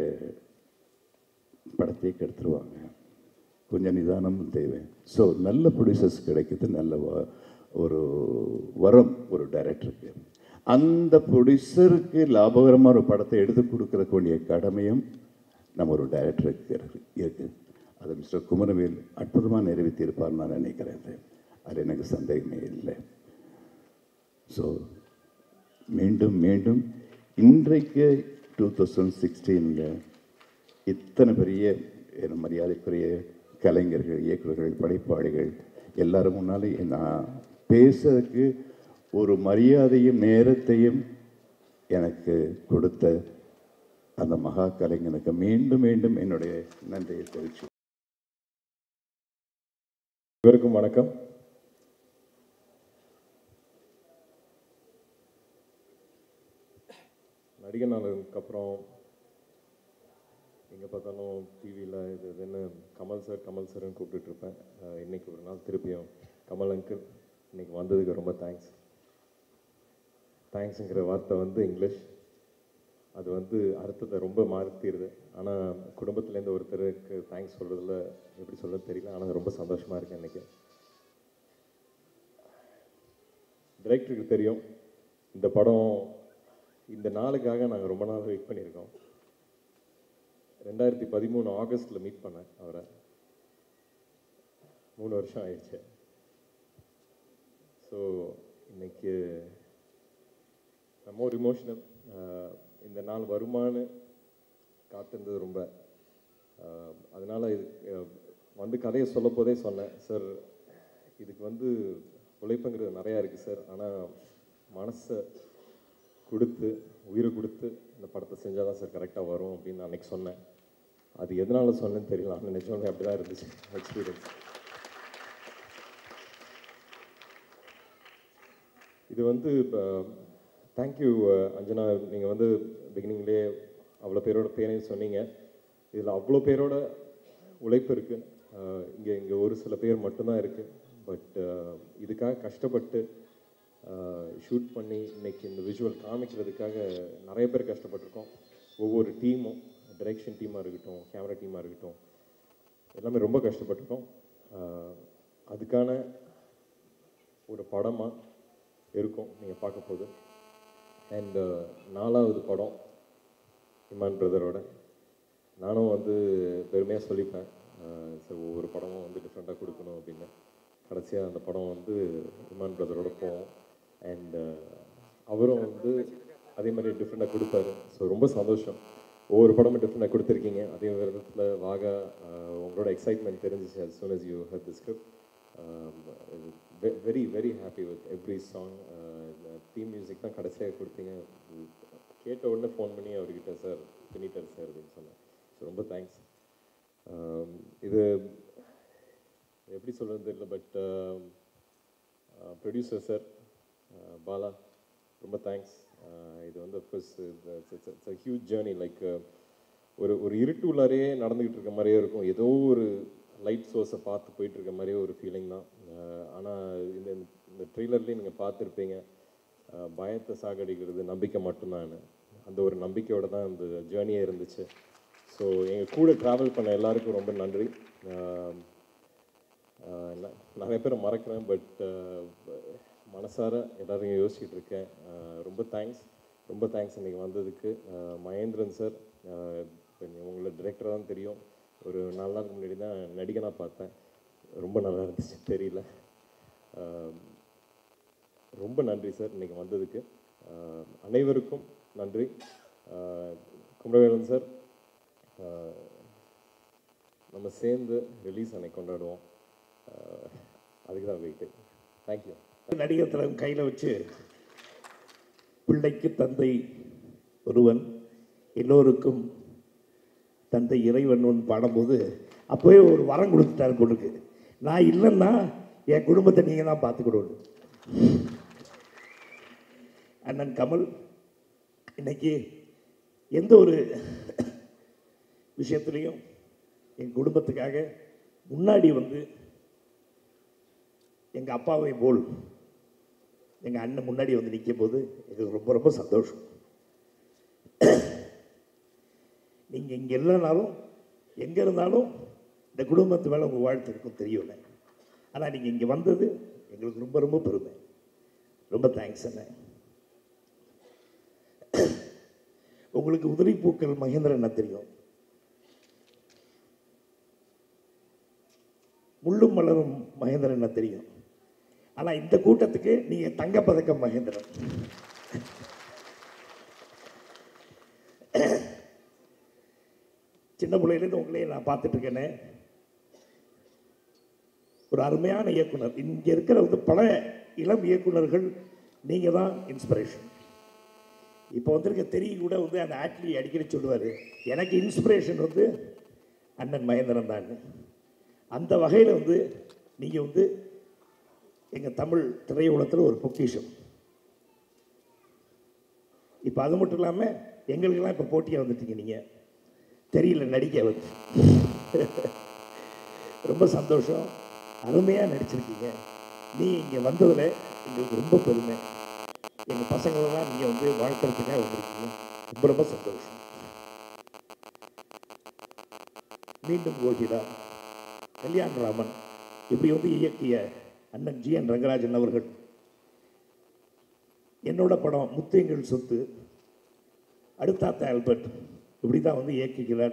படத்தை கெடுத்துருவாங்க கொஞ்சம் நிதானமும் தேவை ஸோ நல்ல ப்ரொடியூசர்ஸ் கிடைக்கிறது நல்ல வ- ஒரு வரம் ஒரு டைரக்டருக்கு அந்த ப்ரொடியூசருக்கு லாபகரமான ஒரு படத்தை எடுத்து கொடுக்கற வேண்டிய கடமையும் நம்ம ஒரு டைரக்டருக்கு இருக்கு இருக்கு அதை மிஸ்டர் குமரவேல் அற்புதமாக நிறைவேற்றியிருப்பார் நான் நினைக்கிறேன் அதில் எனக்கு சந்தேகமே இல்லை ஸோ மீண்டும் மீண்டும் இன்றைக்கு டூ தௌசண்ட் சிக்ஸ்டீனில் இத்தனை பெரிய என்ன மரியாதைக்குரிய கலைஞர்கள் இயக்குநர்கள் படைப்பாளிகள் எல்லாரும் முன்னாலே நான் பேசுறதுக்கு ஒரு மரியாதையும் நேரத்தையும் எனக்கு கொடுத்த அந்த மகா கலைஞனுக்கு மீண்டும் மீண்டும் என்னுடைய நன்றியை தெரிவிச்சு இவருக்கும் வணக்கம் நடிகன் ஆனதுக்கு அப்புறம் எங்கே பார்த்தாலும் டிவியில் இது இதுன்னு கமல் சார் கமல் சார்னு கூப்பிட்டுட்டு இருப்பேன் அஹ் இன்னைக்கு ஒரு நாள் திருப்பியும் கமல் அங்கிள் இன்னைக்கு வந்ததுக்கு ரொம்ப தேங்க்ஸ் தேங்க்ஸுங்கிற வார்த்தை வந்து இங்கிலீஷ் அது வந்து அர்த்தத்தை ரொம்ப மாற்றிடுது ஆனால் குடும்பத்துலேருந்து ஒருத்தருக்கு தேங்க்ஸ் சொல்கிறதுல எப்படி சொல்றது தெரியல ஆனால் ரொம்ப சந்தோஷமாக இருக்கேன் இன்னைக்கு டைரக்டருக்கு தெரியும் இந்த படம் இந்த நாளுக்காக நாங்கள் ரொம்ப நாள் வெயிட் பண்ணியிருக்கோம் ரெண்டாயிரத்தி பதிமூணு ஆகஸ்ட்டில் மீட் பண்ணேன் அவரை மூணு வருஷம் ஆயிடுச்சு ஸோ இன்னைக்கு மோர் இமோஷனல் இந்த நாள் வருமானு காத்திருந்தது ரொம்ப அஹ், அதனால இது அஹ், வந்து கதையை சொல்ல போதே சொன்னேன் சார் இதுக்கு வந்து உழைப்புங்கிறது நிறையா இருக்குது சார் ஆனால் மனசை கொடுத்து உயிரை கொடுத்து இந்த படத்தை செஞ்சால் தான் சார் கரெக்டாக வரும் அப்படின்னு நான் அன்னைக்கு சொன்னேன் அது எதனால சொன்னேன்னு தெரியல ஆனால் நிஜமே அப்படி தான் இருந்துச்சு எக்ஸ்பீரியன்ஸ் இது வந்து தேங்க்யூ அஞ்சனா நீங்கள் வந்து பிகினிங்லேயே அவ்வளோ பேரோட பேரையும் சொன்னீங்க இதில் அவ்வளோ பேரோட உழைப்பு இருக்குது இங்கே இங்கே ஒரு சில பேர் மட்டும்தான் இருக்குது பட் இதுக்காக கஷ்டப்பட்டு ஷூட் பண்ணி இன்னைக்கு இந்த விஷுவல் காமிக்கிறதுக்காக நிறைய பேர் கஷ்டப்பட்டிருக்கோம் ஒவ்வொரு டீமும் டைரக்ஷன் டீமாக இருக்கட்டும் கேமரா டீமாக இருக்கட்டும் எல்லாமே ரொம்ப கஷ்டப்பட்டிருக்கோம் அஹ், அதுக்கான ஒரு படமாக இருக்கும் நீங்கள் பார்க்க போது அண்ட் நாலாவது படம் இமான் பிரதரோட நானும் வந்து பெருமையாக சொல்லிப்பேன் சார் ஒவ்வொரு படமும் வந்து டிஃப்ரெண்ட்டாக கொடுக்கணும் அப்படின்னு கடைசியாக அந்த படம் வந்து இமான் பிரதரோட போவோம் அண்ட் அவரும் வந்து அதே மாதிரி டிஃப்ரெண்ட்டாக கொடுப்பாரு ஸோ ரொம்ப சந்தோஷம் ஒவ்வொரு படமும் டிஃப்ரெண்டாக கொடுத்துருக்கீங்க அதே விதத்தில் வாகா ஆஹ் உங்களோட எக்ஸைட்மெண்ட் தெரிஞ்சிச்சு as soon as you heard the script very very happy with every song theme music தான் கடைசியாக கொடுத்தீங்க உம், கேட்ட உடனே ஃபோன் பண்ணி அவர்கிட்ட சார் பின்னிட்டார் சார் அப்படின்னு சொன்னேன் ஸோ ரொம்ப தேங்க்ஸ் இது எப்படி சொல்கிறது தெரியல பட் ப்ரொடியூசர் சார் பாலா ரொம்ப தேங்க்ஸ் இது வந்து of course it's a huge journey like ஒரு ஒரு இருட்டு உள்ளாரே நடந்துக்கிட்டு இருக்க மாதிரியே இருக்கும் ஏதோ ஒரு லைட் சோர்ஸை பார்த்து போயிட்டு இருக்க மாதிரியே ஒரு ஃபீலிங் தான் ஆனால் இந்த இந்த ட்ரெய்லர்லேயும் நீங்கள் பார்த்துருப்பீங்க அஹ், பயத்தை சாகடிக்கிறது நம்பிக்கை மட்டும்தான் அந்த ஒரு நம்பிக்கையோட தான் இந்த ஜேர்னியே இருந்துச்சு ஸோ எங்கள் கூட ட்ராவல் பண்ண எல்லாருக்கும் ரொம்ப நன்றி அஹ், ஆஹ் ந- நிறைய பேரை மறக்கிறேன் பட் மனசார எல்லாரையும் யோசிச்சுட்டு இருக்கேன் ஆஹ் ரொம்ப தேங்க்ஸ் ரொம்ப தேங்க்ஸ் இன்னைக்கு வந்ததுக்கு ஆஹ் மகேந்திரன் சார் இப்போ உங்களை டிரெக்டராக தான் தெரியும் ஒரு நாலு நாளுக்கு முன்னாடி தான் நடிகனாக பார்த்தேன் ரொம்ப நல்லா இருந்துச்சு தெரியல ஆஹ் ரொம்ப நன்றி சார் இன்னைக்கு வந்ததுக்கு ஆஹ் அனைவருக்கும் நன்றி ஆஹ் குமரவேலன் சார் ஆஹ் நம்ம சேர்ந்து ரிலீஸ் அன்னைக்கு கொண்டாடுவோம் ஆஹ் அதுக்கு தான் வெயிட்டு தேங்க்யூ நடிகர் திலகம் கையில் வச்சு பிள்ளைக்கு தந்தை ஒருவன் எல்லோருக்கும் தந்தை இறைவன் ஒன்று பாடும்போது அப்போவே ஒரு வரம் கொடுத்துட்டாரு பொண்ணுக்கு நான் இல்லைன்னா என் குடும்பத்தை நீங்கள் தான் பார்த்துக்கிடணும் அண்ணன் கமல் இன்னைக்கு எந்த ஒரு விஷயத்துலையும் என் குடும்பத்துக்காக முன்னாடி வந்து எங்கள் அப்பாவை போல் எங்கள் அண்ணன் முன்னாடி வந்து நிற்கும் போது எங்களுக்கு ரொம்ப ரொம்ப சந்தோஷம் நீங்கள் இங்கே இல்லைனாலும் எங்கே இருந்தாலும் இந்த குடும்பத்து மேலே உங்கள் வாழ்த்து இருக்கும் தெரியல ஆனால் நீங்கள் இங்கே வந்தது எங்களுக்கு ரொம்ப ரொம்ப பெருமை ரொம்ப தேங்க்ஸ் அண்ணன் உங்களுக்கு உதிரி பூக்கள் மகேந்திரன் என்ன தெரியும் முள்ளும் மலரும் மகேந்திரன் என்ன தெரியும் ஆனால் இந்த கூட்டத்துக்கு நீங்கள் தங்கப்பதக்கம் மகேந்திரன் சின்ன பிள்ளையிலேருந்து உங்களையே நான் பார்த்துட்டு இருக்கேனே ஒரு அருமையான இயக்குனர் இங்கே இருக்கிற வந்து பல இளம் இயக்குனர்கள் நீங்கள் தான் இன்ஸ்பிரேஷன் இப்போ வந்திருக்க தெரிய கூட வந்து அந்த ஆட்லி அடிக்கடி சொல்லுவார் எனக்கு இன்ஸ்பிரேஷன் வந்து அண்ணன் மகேந்திரன் தான் அந்த வகையில் வந்து நீங்கள் வந்து எங்கள் தமிழ் திரையுலகத்தில் ஒரு பொக்கிஷம் இப்போ அது மட்டும் இல்லாமல் எங்களுக்கெல்லாம் இப்போ போட்டியாக வந்துட்டீங்க நீங்கள் தெரியல நடிக்க வந்து ரொம்ப சந்தோஷம் அருமையாக நடிச்சிருக்கீங்க நீ இங்கே வந்ததில் எங்களுக்கு ரொம்ப பெருமை எங்கள் பசங்களெல்லாம் நீங்கள் வந்து வாழ்த்துறதுக்காக வந்திருக்கீங்க ரொம்ப ரொம்ப சந்தோஷம் மீண்டும் கோகிதா கல்யாணராமன் இப்படி வந்து இயக்கிய அண்ணன் ஜி என் ரங்கராஜன் அவர்கள் என்னோட படம் முத்தையங்கள் சொத்து அடுத்தாத்த ஆல்பர்ட் இப்படி தான் வந்து இயக்குகிறார்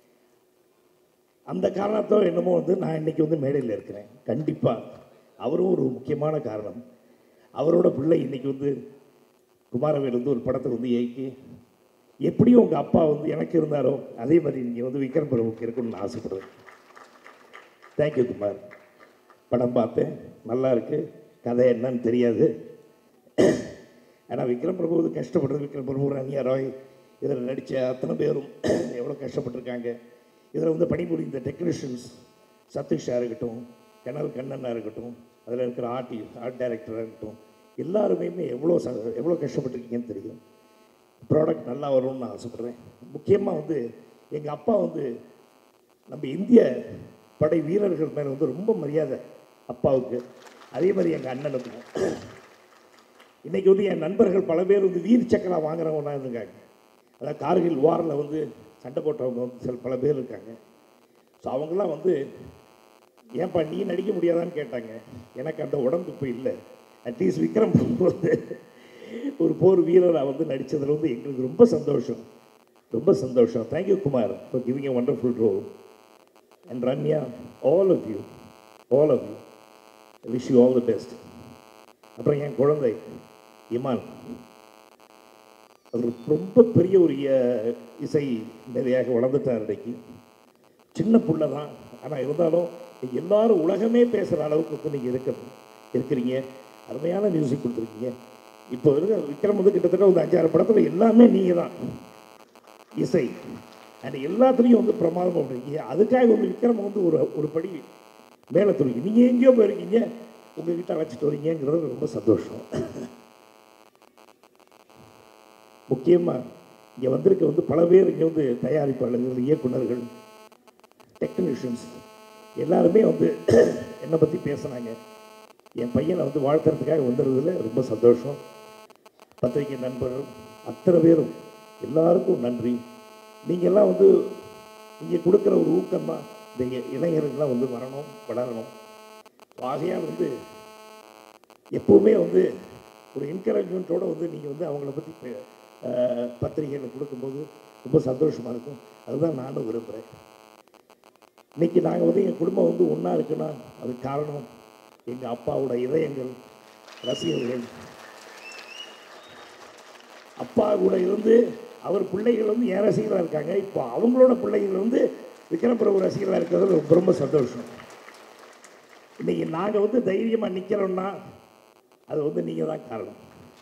அந்த காரணத்தோ என்னமோ வந்து நான் இன்னைக்கு வந்து மேடையில் இருக்கிறேன் கண்டிப்பாக அவரும் ஒரு முக்கியமான காரணம் அவரோட பிள்ளை இன்னைக்கு வந்து குமாரவேல் வந்து ஒரு படத்தை வந்து இயக்கி எப்படியும் உங்கள் அப்பா வந்து எனக்கு இருந்தாரோ அதே மாதிரி நீங்கள் வந்து விக்ரம் பிரபுக்கு இருக்கணும்னு நான் ஆசைப்படுறேன் தேங்க்யூ குமார் படம் பார்த்தேன் நல்லா இருக்கு கதை என்னன்னு தெரியாது ஆனால் விக்ரம் பிரபு வந்து கஷ்டப்படுறது விக்ரம் பிரபு ரன்யா ராய் இதில் நடித்த அத்தனை பேரும் எவ்வளோ கஷ்டப்பட்டிருக்காங்க இதில் வந்து பணிபுரிந்த டெக்னீஷியன்ஸ் சதீஷாக இருக்கட்டும் கனல் கண்ணனாக இருக்கட்டும் அதில் இருக்கிற ஆர்டி ஆர்ட் டைரக்டராக இருக்கட்டும் எல்லாருமே எவ்வளோ ச எவ்வளோ கஷ்டப்பட்டிருக்கீங்கன்னு தெரியும் ப்ராடக்ட் நல்லா வரும்னு நான் ஆசைப்பட்றேன் முக்கியமாக வந்து எங்கள் அப்பா வந்து நம்ம இந்திய படை வீரர்கள் மேலே வந்து ரொம்ப மரியாதை அப்பாவுக்கு அதே மாதிரி எங்கள் அண்ணனுக்கும் இன்னைக்கு வந்து என் நண்பர்கள் பல பேர் வந்து வீர் சக்கரா வாங்குறவங்க இருக்காங்க அதாவது கார்கில் வாரில் வந்து சண்டை போட்டவங்க வந்து சில பல பேர் இருக்காங்க ஸோ அவங்களாம் வந்து ஏன்பா நீ நடிக்க முடியாதான்னு கேட்டாங்க எனக்கு அந்த உடம்பு இப்போ இல்லை அட்லீஸ்ட் விக்ரம் பிரபு வந்து ஒரு போர் வீரராக வந்து நடித்ததில் வந்து எங்களுக்கு ரொம்ப சந்தோஷம் ரொம்ப சந்தோஷம் thank you Kumar for giving a wonderful role and Ranya all of you all of you wish you all the best அப்புறம் என் குழந்தை இமான் அவர் ரொம்ப பெரிய ஒரு இய- இசை நிறையாக வளர்ந்துட்டார் இன்னைக்கு சின்ன புள்ள தான் ஆனால் இருந்தாலும் நீங்க எல்லாரும் உலகமே பேசுகிற அளவுக்கு வந்து நீங்கள் இருக்க இருக்கிறீங்க அருமையான மியூசிக் கொடுத்துருக்கீங்க இப்போ இருக்க விக்ரம் வந்து கிட்டத்தட்ட ஒரு அஞ்சாறு படத்தில் எல்லாமே நீங்கள் தான் இசை அண்ட் எல்லாத்துலேயும் வந்து பிரமாதமாக பண்ணிருக்கீங்க அதுக்காக வந்து விக்ரம் வந்து ஒரு ஒரு படி மேலே துணிங்க நீங்கள் எங்கேயோ போயிருக்கீங்க உங்ககிட்ட அழைச்சிட்டு வரீங்கிறது ரொம்ப சந்தோஷம் முக்கியமாக இங்கே வந்திருக்க வந்து பல பேர் இங்கே வந்து தயாரிப்பாளர்கள் இயக்குனர்கள் டெக்னீஷியன்ஸ் எல்லாருமே வந்து என்னை பற்றி பேசுனாங்க என் பையனை வந்து வாழ்த்துறதுக்காக வந்துடுறதுல ரொம்ப சந்தோஷம் பத்திரிகை நண்பர்கள் அத்தனை பேரும் எல்லாருக்கும் நன்றி நீங்கள்லாம் வந்து நீங்கள் கொடுக்குற ஒரு ஊக்கம் தான் இந்த இ- இளைஞர்கள்லாம் வந்து வரணும் வளரணும் ஆகையால் வந்து எப்போவுமே வந்து ஒரு என்கரேஜ்மெண்ட்டோடு வந்து நீங்கள் வந்து அவங்கள பற்றி பத்திரிகையில் கொடுக்கும்போது ரொம்ப சந்தோஷமாக இருக்கும் அதுதான் நானும் விரும்புகிறேன் இன்னைக்கு நாங்கள் வந்து எங்கள் குடும்பம் வந்து ஒன்றா இருக்குன்னா அதுக்கு காரணம் எங்கள் அப்பாவோட இதயங்கள் ரசிகர்கள் அப்பா கூட இருந்து அவர் பிள்ளைகள் வந்து என் ரசிகராக இருக்காங்க இப்போ அவங்களோட பிள்ளைகள் வந்து விக்ரம் பிரபு ரசிகராக இருக்கிறது ரொம்ப ரொம்ப சந்தோஷம் இன்னைக்கு நாங்கள் வந்து தைரியமாக நிற்கிறோம்னா அது வந்து நீங்கள் தான் காரணம்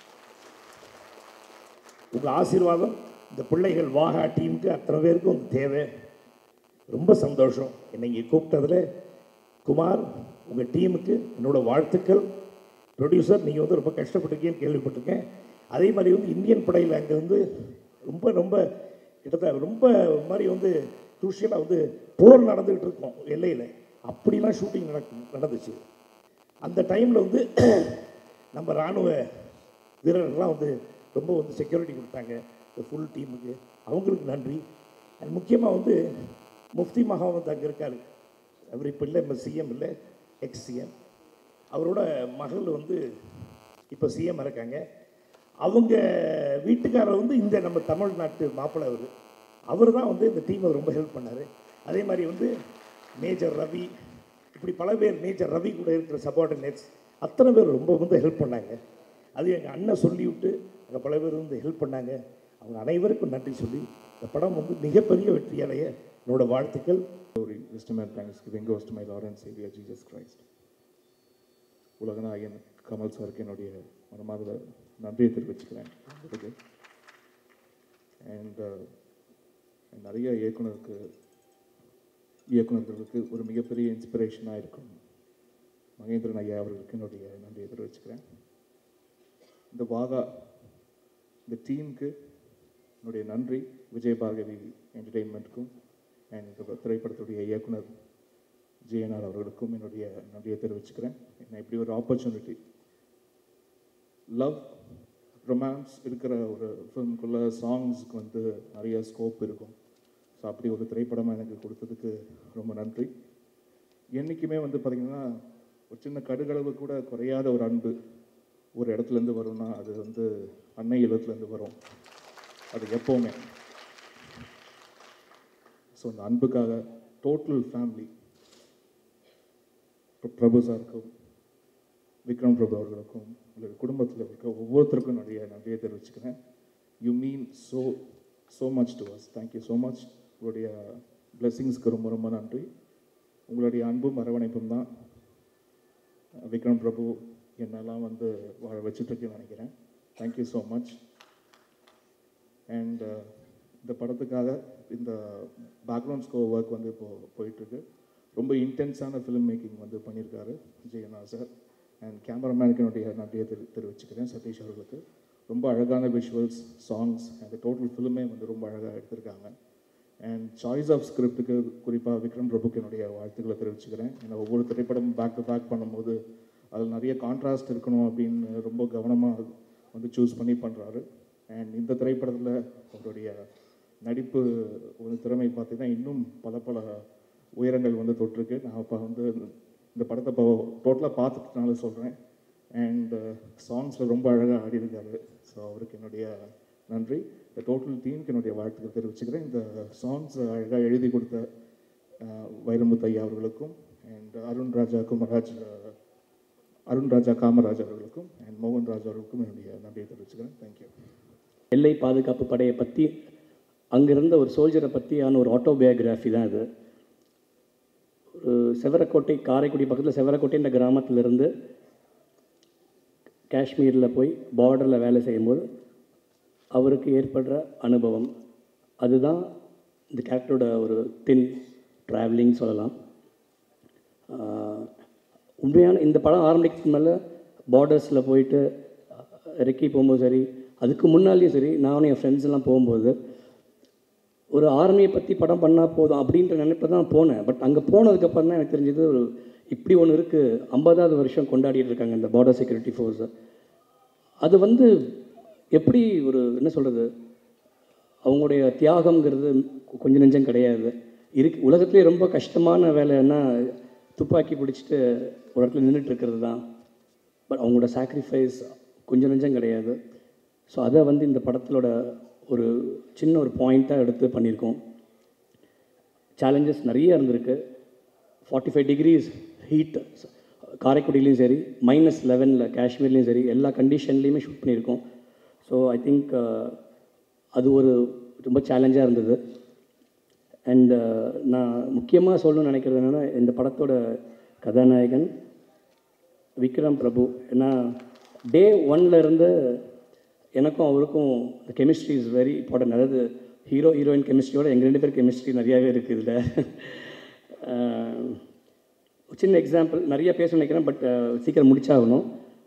உங்கள் ஆசீர்வாதம் இந்த பிள்ளைகள் வாகா டீமுக்கு அத்தனை பேருக்கும் வந்து தேவை ரொம்ப சந்தோஷம் என்னை இங்கே கூப்பிட்டதுல குமார் உங்கள் டீமுக்கு என்னோட வாழ்த்துக்கள் ப்ரொடியூசர் நீங்கள் வந்து ரொம்ப கஷ்டப்பட்டிருக்கீங்கன்னு கேள்விப்பட்டிருக்கேன் அதே மாதிரி வந்து இந்தியன் படையில் அங்கே வந்து ரொம்ப ரொம்ப கிட்டத்தட்ட ரொம்ப ஒரு மாதிரி வந்து குரூஷியலாக வந்து போர் நடந்துகிட்டு இருக்கோம் எல்லையில் அப்படிலாம் ஷூட்டிங் நடக்கும் நடந்துச்சு அந்த டைமில் வந்து நம்ம இராணுவ வீரர்கள்லாம் வந்து ரொம்ப வந்து செக்யூரிட்டி கொடுத்தாங்க இந்த ஃபுல் டீமுக்கு அவங்களுக்கு நன்றி அண்ட் முக்கியமாக வந்து முஃப்தி மகா வந்து அங்கே இருக்கார் அவர் இப்போ இல்லை இப்போ சிஎம் இல்லை எக்ஸ் சிஎம் அவரோட மகள் வந்து இப்போ சிஎம் இருக்காங்க அவங்க வீட்டுக்காரர் வந்து இந்த நம்ம தமிழ்நாட்டு மாப்பிள்ளை அவர் அவர் தான் வந்து இந்த டீமை ரொம்ப ஹெல்ப் பண்ணார் அதே மாதிரி வந்து மேஜர் ரவி இப்படி பல பேர் மேஜர் ரவி கூட இருக்கிற சபார்டினேட்ஸ் அத்தனை பேர் ரொம்ப வந்து ஹெல்ப் பண்ணாங்க அது எங்கள் அண்ணன் சொல்லிவிட்டு அங்கே பல பேர் வந்து ஹெல்ப் பண்ணாங்க அவங்க அனைவருக்கும் நன்றி சொல்லி இந்த படம் வந்து மிகப்பெரிய வெற்றியடைய என்னோட வாழ்த்துக்கள் Glory, wisdom and thanksgiving goes to my Lord and Savior Jesus Christ. உலகநாயகன் கமல் சாருக்கு என்னுடைய மனமார்ந்த நன்றியை தெரிவிச்சுக்கிறேன் அதுக்கு அண்ட் நிறைய இயக்குனருக்கு இயக்குனர்களுக்கு ஒரு மிகப்பெரிய இன்ஸ்பிரேஷனாக இருக்கும் மகேந்திரன் ஐயா அவர்களுக்கு என்னுடைய நன்றியை தெரிவிச்சுக்கிறேன் இந்த வாகா இந்த டீமுக்கு என்னுடைய நன்றி விஜய் பார்கவி என்டர்டெயின்மெண்ட்டுக்கும் அண்ட் இந்த திரைப்படத்துடைய இயக்குனர் ஜிஎன்ஆர் அவர்களுக்கும் என்னுடைய நன்றியை தெரிவிச்சுக்கிறேன் என்ன இப்படி ஒரு ஆப்பர்ச்சுனிட்டி லவ் ரொமான்ஸ் இருக்கிற ஒரு ஃபிலிம்குள்ளே சாங்ஸ்க்கு வந்து நிறைய ஸ்கோப் இருக்கும் ஸோ அப்படி ஒரு திரைப்படம் எனக்கு கொடுத்ததுக்கு ரொம்ப நன்றி என்றைக்குமே வந்து பார்த்திங்கன்னா ஒரு சின்ன கடுகளவு கூட குறையாத ஒரு அன்பு ஒரு இடத்துலேருந்து வரும்னா அது வந்து அன்னை இல்லத்துலேருந்து வரும் அது எப்போவுமே ஸோ அந்த அன்புக்காக டோட்டல் ஃபேமிலி பிரபு சாருக்கும் விக்ரம் பிரபு அவர்களுக்கும் உங்களுடைய குடும்பத்தில் இருக்க ஒவ்வொருத்தருக்கும் என்னுடைய நன்றியை தெரிவிச்சுக்கிறேன் you mean so so much to us thank you so much உங்களுடைய பிளெஸிங்ஸ்க்கு ரொம்ப ரொம்ப நன்றி உங்களுடைய அன்பும் அரவணைப்பும் தான் விக்ரம் பிரபு என்னெல்லாம் வந்து வாழ வச்சுட்ருக்கேன்னு நினைக்கிறேன் தேங்க்யூ ஸோ மச் அண்ட் இந்த படத்துக்காக இந்த பேக்ரவுண்ட் ஸ்கோர் ஒர்க் வந்து இப்போது போயிட்டுருக்கு ரொம்ப இன்டென்ஸான ஃபிலிம் மேக்கிங் வந்து பண்ணியிருக்காரு ஜெயனா சார் அண்ட் கேமராமேனுக்கு என்னுடைய நன்றியை தெரி தெரிவிச்சுக்கிறேன் சதீஷ் அவர்களுக்கு ரொம்ப அழகான விஷுவல்ஸ் சாங்ஸ் அந்த டோட்டல் ஃபிலிமே வந்து ரொம்ப அழகாக எடுத்திருக்காங்க அண்ட் சாய்ஸ் ஆஃப் ஸ்கிரிப்டுக்கு குறிப்பாக விக்ரம் பிரபுக்கு என்னுடைய வாழ்த்துக்களை தெரிவிச்சுக்கிறேன் ஏன்னா ஒவ்வொரு திரைப்படம் பேக் டு பேக் பண்ணும்போது அதில் நிறைய கான்ட்ராஸ்ட் இருக்கணும் அப்படின்னு ரொம்ப கவனமாக வந்து சூஸ் பண்ணி பண்ணுறாரு அண்ட் இந்த திரைப்படத்தில் அவருடைய நடிப்பு ஒரு திறமை பார்த்தீங்கன்னா இன்னும் பல பல உயரங்கள் வந்து தொட்டிருக்கு நான் இப்போ வந்து இந்த படத்தை இப்போ டோட்டலாக பார்த்துட்டனால சொல்கிறேன் அண்ட் சாங்ஸில் ரொம்ப அழகாக ஆடியிருக்காரு ஸோ அவருக்கு என்னுடைய நன்றி இந்த டோட்டல் டீமுக்கு என்னுடைய வாழ்த்துக்கள் தெரிவிச்சுக்கிறேன் இந்த சாங்ஸ் அழகாக எழுதி கொடுத்த அஹ், வைரமுத்து ஐயா அவர்களுக்கும் அண்ட் அருண் ராஜா குமராஜ் அஹ், அருண் ராஜா காமராஜ் அவர்களுக்கும் அண்ட் மோகன் ராஜ் அவர்களுக்கும் என்னுடைய நன்றியை தெரிவிச்சுக்கிறேன் தேங்க்யூ எல்லை பாதுகாப்பு படையை பற்றி அங்கிருந்த ஒரு சோல்ஜரை பற்றியான ஒரு ஆட்டோபயோகிராஃபி தான் இது ஒரு செவரக்கோட்டை காரைக்குடி பக்கத்தில் செவரக்கோட்டைன்ற கிராமத்திலிருந்து காஷ்மீரில் போய் பார்டரில் வேலை செய்யும்போது அவருக்கு ஏற்படுற அனுபவம் அதுதான் இந்த கேரக்டரோட ஒரு தின் ட்ராவலிங் சொல்லலாம் ஆஹ் உண்மையான இந்த படம் ஆரம்பிக்கிறதுக்கு மேலே பார்டர்ஸில் போயிட்டு இறக்கி போகும்போது சரி அதுக்கு முன்னாலேயும் சரி நானும் என் ஃப்ரெண்ட்ஸ் எல்லாம் போகும்போது ஒரு ஆர்மியை பற்றி படம் பண்ணால் போதும் அப்படின்ற நினைப்பு தான் போனேன் பட் அங்கே போனதுக்கப்புறம் தான் எனக்கு தெரிஞ்சது ஒரு இப்படி ஒன்று இருக்குது ஐம்பதாவது வருஷம் கொண்டாடிட்டு இருக்காங்க இந்த பார்டர் செக்யூரிட்டி ஃபோர்ஸை அது வந்து எப்படி ஒரு என்ன சொல்கிறது அவங்களுடைய தியாகம்ங்கிறது கொஞ்சம் நெஞ்சம் கிடையாது இருக்கு உலகத்திலே ரொம்ப கஷ்டமான வேலைன்னா துப்பாக்கி பிடிச்சிட்டு ஒரு இடத்துல நின்றுட்டு இருக்கிறது தான் பட் அவங்களோட சாக்ரிஃபைஸ் கொஞ்சம் நெஞ்சம் கிடையாது ஸோ அதை வந்து இந்த படத்திலோட ஒரு சின்ன ஒரு பாயிண்ட்டாக எடுத்து பண்ணியிருக்கோம் சேலஞ்சஸ் நிறைய இருந்திருக்கு ஃபார்ட்டி ஃபைவ் டிகிரிஸ் ஹீட் காரைக்குடிலையும் சரி மைனஸ் லெவனில் காஷ்மீர்லேயும் சரி எல்லா கண்டிஷன்லேயுமே ஷூட் பண்ணியிருக்கோம் ஸோ ஐ திங்க் அது ஒரு ரொம்ப சேலஞ்சாக இருந்தது அண்டு நான் முக்கியமாக சொல்லணும்னு நினைக்கிறது என்னென்னா இந்த படத்தோட கதாநாயகன் விக்ரம் பிரபு ஏன்னா டே இருந்து எனக்கும் அவருக்கும் இந்த கெமிஸ்ட்ரி இஸ் வெரி இம்பார்ட்டன்ட் அதாவது ஹீரோ ஹீரோயின் கெமிஸ்ட்ரியோட எங்கள் ரெண்டு பேர் கெமிஸ்ட்ரி நிறையாவே இருக்குது இதில் சின்ன எக்ஸாம்பிள் நிறைய பேச நினைக்கிறேன் பட் சீக்கிரம் முடிச்சாகணும்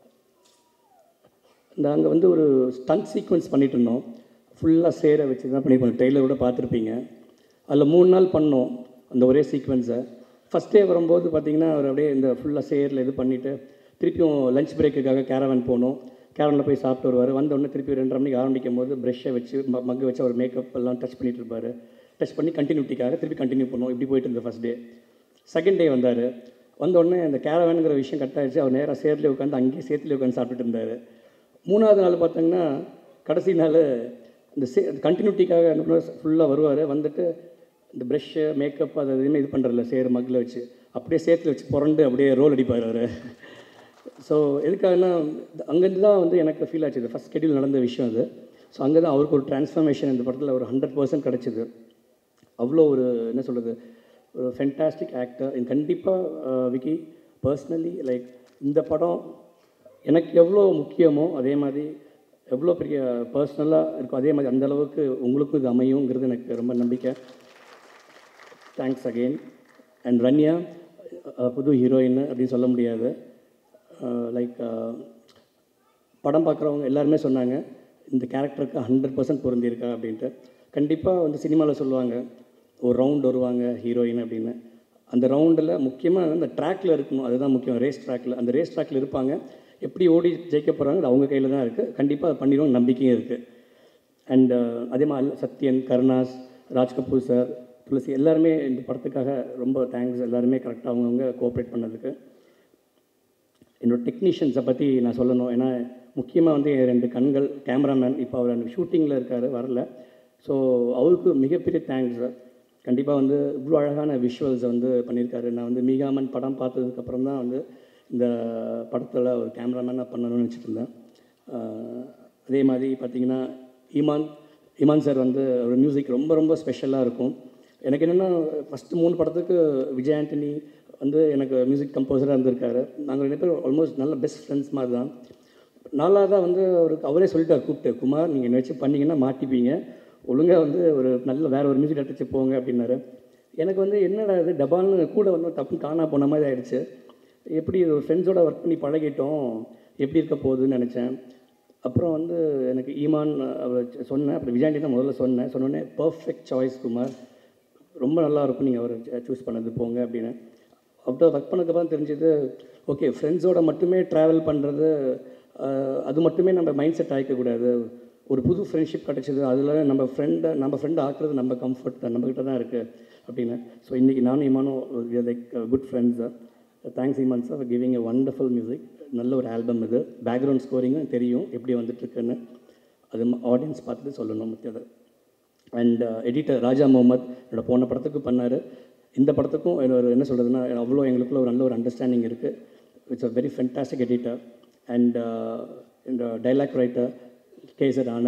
நாங்கள் வந்து ஒரு ஸ்டண்ட் சீக்வன்ஸ் பண்ணிட்டு இருந்தோம் ஃபுல்லாக சேர வச்சு தான் பண்ணியிருப்போம் ட்ரெய்லர் கூட பார்த்துருப்பீங்க அதில் மூணு நாள் பண்ணோம் அந்த ஒரே சீக்வன்ஸை ஃபஸ்ட் டே வரும்போது பார்த்தீங்கன்னா அவர் அப்படியே இந்த ஃபுல்லாக சேரில் இது பண்ணிவிட்டு திருப்பியும் லஞ்ச் பிரேக்குக்காக கேரவன் போனோம் கேரவனில் போய் சாப்பிட்டு வருவார் வந்த உடனே திருப்பி ரெண்டரை மணிக்கு ஆரம்பிக்கும் போது ப்ரெஷ்ஷை வச்சு ம- மக்கு வச்சு அவர் மேக்கப் எல்லாம் டச் பண்ணிட்டு இருப்பார் டச் பண்ணி கண்டினியூட்டிக்காக திருப்பி கண்டினியூ பண்ணுவோம் இப்படி போயிட்டு இருந்தது ஃபஸ்ட் டே செகண்ட் டே வந்தார் வந்த உடனே அந்த கேரவேனுங்கிற விஷயம் கட் ஆயிடுச்சு அவர் நேராக சேர்லேயே உட்காந்து அங்கேயே சேர்த்துலேயே உட்காந்து சாப்பிட்டுட்டு இருந்தார் மூணாவது நாள் பார்த்தீங்கன்னா கடைசி நாள் இந்த சே கண்டினியூட்டிக்காக ஃபுல்லாக வருவார் வந்துட்டு இந்த ப்ரெஷ்ஷு மேக்கப் அது எதுவுமே இது பண்ணுறதில்ல சேர் மக்கில் வச்சு அப்படியே சேத்துல வச்சு புரண்டு அப்படியே ரோல் அடிப்பார் அவர் ஸோ எதுக்காகனா அங்கேருந்து தான் வந்து எனக்கு ஃபீல் ஆச்சு இது ஃபஸ்ட் ஸ்கெடியூல் நடந்த விஷயம் அது ஸோ அங்கே தான் அவருக்கு ஒரு டிரான்ஸ்ஃபர்மேஷன் இந்த படத்தில் ஒரு ஹண்ட்ரட் பர்சன்ட் கிடச்சிது அவ்வளோ ஒரு என்ன சொல்கிறது ஒரு ஃபென்டாஸ்டிக் ஆக்டர் கண்டிப்பாக விக்கி பர்சனலி லைக் இந்த படம் எனக்கு எவ்வளோ முக்கியமோ அதே மாதிரி எவ்வளோ பெரிய பர்சனலாக இருக்கும் அதே மாதிரி அந்த அளவுக்கு உங்களுக்கும் இது அமையுங்கிறது எனக்கு ரொம்ப நம்பிக்கை thanks again and Ranya uh, புது ஹீரோயின் அப்படின்னு சொல்ல முடியாது லைக் படம் பார்க்குறவங்க எல்லாருமே சொன்னாங்க இந்த கேரக்டருக்கு ஹண்ட்ரட் பர்சன்ட் பொருந்திருக்கா அப்படின்ட்டு கண்டிப்பாக வந்து சினிமாவில் சொல்லுவாங்க ஒரு ரவுண்ட் வருவாங்க ஹீரோயின் அப்படின்னு அந்த ரவுண்டில் முக்கியமாக அந்த ட்ராக்கில் இருக்கணும் அதுதான் முக்கியம் ரேஸ் ட்ராக்கில் அந்த ரேஸ் ட்ராக்கில் இருப்பாங்க எப்படி ஓடி ஜெயிக்க போகிறாங்க அது அவங்க கையில் தான் இருக்குது கண்டிப்பாக அதை பண்ணிடுவோம் நம்பிக்கையும் இருக்குது அண்ட் அதே மாதிரி சத்யன் கருணாஸ் ராஜ் கபூர் சார் துளசி எல்லாருமே இந்த படத்துக்காக ரொம்ப தேங்க்ஸ் எல்லாருமே கரெக்டாக அவங்கவுங்க கோஆப்ரேட் பண்ணதுக்கு என்னோட டெக்னீஷியன்ஸை பற்றி நான் சொல்லணும் ஏன்னா முக்கியமாக வந்து என் ரெண்டு கண்கள் கேமராமேன் இப்போ அவர் அந்த ஷூட்டிங்கில் இருக்கார் வரல ஸோ அவருக்கு மிகப்பெரிய தேங்க்ஸ் கண்டிப்பாக வந்து இவ்வளோ அழகான விஷுவல்ஸை வந்து பண்ணியிருக்காரு நான் வந்து மீகாமன் படம் பார்த்ததுக்கப்புறம் தான் வந்து இந்த படத்தில் ஒரு கேமராமேனாக பண்ணணும்னு நினச்சிட்டு இருந்தேன் ஆஹ் அதே மாதிரி பார்த்தீங்கன்னா ஈமான் இமான் சார் வந்து ஒரு மியூசிக் ரொம்ப ரொம்ப ஸ்பெஷலாக இருக்கும் எனக்கு என்னென்னா ஃபஸ்ட்டு மூணு படத்துக்கு விஜய் ஆண்டனி வந்து எனக்கு மியூசிக் கம்போசராக இருந்திருக்காரு நாங்கள் ரெண்டு பேரும் ஆல்மோஸ்ட் நல்ல பெஸ்ட் ஃப்ரெண்ட்ஸ் மாதிரி தான் நாலாவதாக வந்து அவருக்கு அவரே சொல்லிட்டார் கூப்பிட்டு குமார் நீங்கள் என்ன வச்சு பண்ணீங்கன்னா மாட்டிப்பீங்க ஒழுங்காக வந்து ஒரு நல்ல வேற ஒரு மியூசிக் டேரக்டர் வச்சு போங்க அப்படின்னாரு எனக்கு வந்து என்னடா இது டபால்னு கூட வந்து தப்பு காணா போன மாதிரி ஆயிடுச்சு எப்படி இது ஒரு ஃப்ரெண்ட்ஸோட ஒர்க் பண்ணி பழகிட்டோம் எப்படி இருக்க போகுதுன்னு நினச்சேன் அப்புறம் வந்து எனக்கு ஈமான் அவர் சொன்னேன் அப்புறம் விஜயாண்டி தான் முதல்ல சொன்னேன் சொன்னோடனே பர்ஃபெக்ட் சாய்ஸ் குமார் ரொம்ப நல்லா இருக்கும் நீங்கள் அவரை சூஸ் பண்ணது போங்க அப்படின்னு அப்புறம் ஒர்க் பண்ணதுக்கப்புறம் தெரிஞ்சது ஓகே ஃப்ரெண்ட்ஸோட மட்டுமே ட்ராவல் பண்ணுறது அது மட்டுமே நம்ம மைண்ட் செட் ஆகிக்கக்கூடாது ஒரு புது ஃப்ரெண்ட்ஷிப் கிடச்சிது அதில் நம்ம ஃப்ரெண்டை நம்ம ஃப்ரெண்டை ஆக்குறது நம்ம கம்ஃபர்ட் தான் நம்மக்கிட்ட தான் இருக்குது அப்படின்னு ஸோ இன்றைக்கி நானும் இமானும் லைக் குட் ஃப்ரெண்ட்ஸ் தான் thanks Imman sir giving a wonderful music நல்ல ஒரு ஆல்பம் இது பேக்ரவுண்ட் ஸ்கோரிங்கும் தெரியும் எப்படி வந்துட்டுருக்குன்னு அது ஆடியன்ஸ் பார்த்துட்டு சொல்லணும் முக்கியது அண்ட் எடிட்டர் ராஜா முகமது என்னோட போன படத்துக்கு பண்ணார் இந்த படத்துக்கும் ஒரு என்ன சொல்கிறதுனா அவ்வளோ எங்களுக்குள்ள ஒரு நல்ல ஒரு அண்டர்ஸ்டாண்டிங் இருக்குது it's a very fantastic editor and இந்த டைலாக் ரைட்டர் கேசர் ஆனந்த்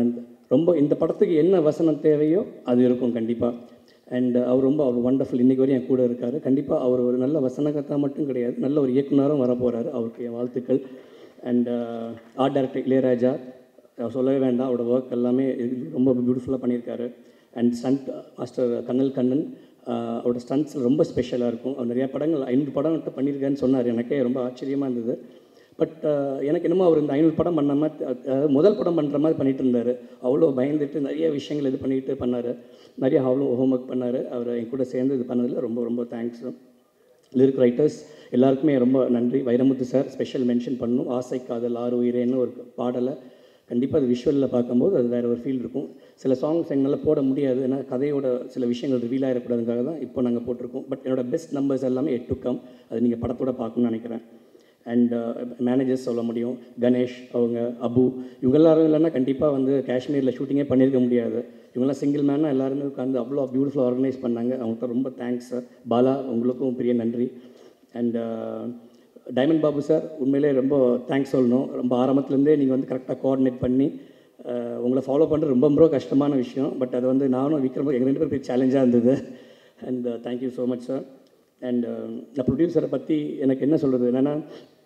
ரொம்ப இந்த படத்துக்கு என்ன வசனம் தேவையோ அது இருக்கும் கண்டிப்பாக அண்ட் அவர் ரொம்ப அவர் வண்டர்ஃபுல் இன்றைக்கி வரையும் என் கூட இருக்கார் கண்டிப்பாக அவர் ஒரு நல்ல வசனகர்த்தா மட்டும் கிடையாது நல்ல ஒரு இயக்குனரும் வர போகிறாரு அவருக்கு என் வாழ்த்துக்கள் அண்ட் ஆர்ட் டைரக்டர் இளையராஜா அவர் சொல்லவே வேண்டாம் அவரோட ஒர்க் எல்லாமே இது ரொம்ப பியூட்டிஃபுல்லாக பண்ணியிருக்காரு அண்ட் ஸ்டண்ட் மாஸ்டர் கண்ணல் கண்ணன் ஆஹ் அவரோட ஸ்டண்ட்ஸ் ரொம்ப ஸ்பெஷலாக இருக்கும் அவர் நிறையா படங்கள் ஐநூறு படம் மட்டும் பண்ணியிருக்காருன்னு சொன்னார் எனக்கே ரொம்ப ஆச்சரியமாக இருந்தது பட் எனக்கு என்னமோ அவர் இந்த ஐநூறு படம் பண்ண மாதிரி அதாவது முதல் படம் பண்ணுற மாதிரி பண்ணிட்டு இருந்தார் அவ்வளோ பயந்துட்டு நிறைய விஷயங்கள் இது பண்ணிட்டு பண்ணார் நிறைய அவ்வளோ ஹோம்ஒர்க் பண்ணார் அவர் என் கூட சேர்ந்து இது பண்ணதில் ரொம்ப ரொம்ப தேங்க்ஸ் லிரிக் ரைட்டர்ஸ் எல்லாருக்குமே ரொம்ப நன்றி வைரமுத்து சார் ஸ்பெஷல் மென்ஷன் பண்ணணும் ஆசை காதல் ஆறு உயிரேன்னு ஒரு பாடலை கண்டிப்பாக அது விஷுவலில் பார்க்கும்போது அது வேறு ஒரு ஃபீல் இருக்கும் சில சாங்ஸ் எங்களால் போட முடியாது ஏன்னா கதையோட சில விஷயங்கள் ரிவீல் ஆகிடக்கூடாதுக்காக தான் இப்போ நாங்கள் போட்டிருக்கோம் பட் என்னோட பெஸ்ட் நம்பர்ஸ் எல்லாமே எட் டு கம் அது நீங்கள் படத்தோட பார்க்கணும்னு நினைக்கிறேன் அண்ட் மேனேஜர்ஸ் சொல்ல முடியும் கணேஷ் அவங்க அபு இவங்க எல்லாரும் இல்லைன்னா கண்டிப்பாக வந்து காஷ்மீரில் ஷூட்டிங்கே பண்ணியிருக்க முடியாது இவங்கெல்லாம் சிங்கிள் மேனாக எல்லாருமே உட்காந்து அவ்வளோ பியூட்டிஃபுல்லாக ஆர்கனைஸ் பண்ணாங்க அவங்களுக்கு ரொம்ப தேங்க்ஸ் சார் பாலா உங்களுக்கும் பெரிய நன்றி அண்ட் டைமண்ட் பாபு சார் உண்மையிலே ரொம்ப தேங்க்ஸ் சொல்லணும் ரொம்ப ஆரம்பத்துலேருந்தே நீங்கள் வந்து கரெக்டாக கோஆர்டினேட் பண்ணி அஹ், உங்களை ஃபாலோ பண்ணுறது ரொம்ப ரொம்ப கஷ்டமான விஷயம் பட் அது வந்து நானும் விக்ரம் எங்கள் ரெண்டு பேரும் பெரிய சேலஞ்சாக இருந்தது and thank you so much sir and நான் ப்ரொடியூசரை பற்றி எனக்கு என்ன சொல்கிறது என்னென்னா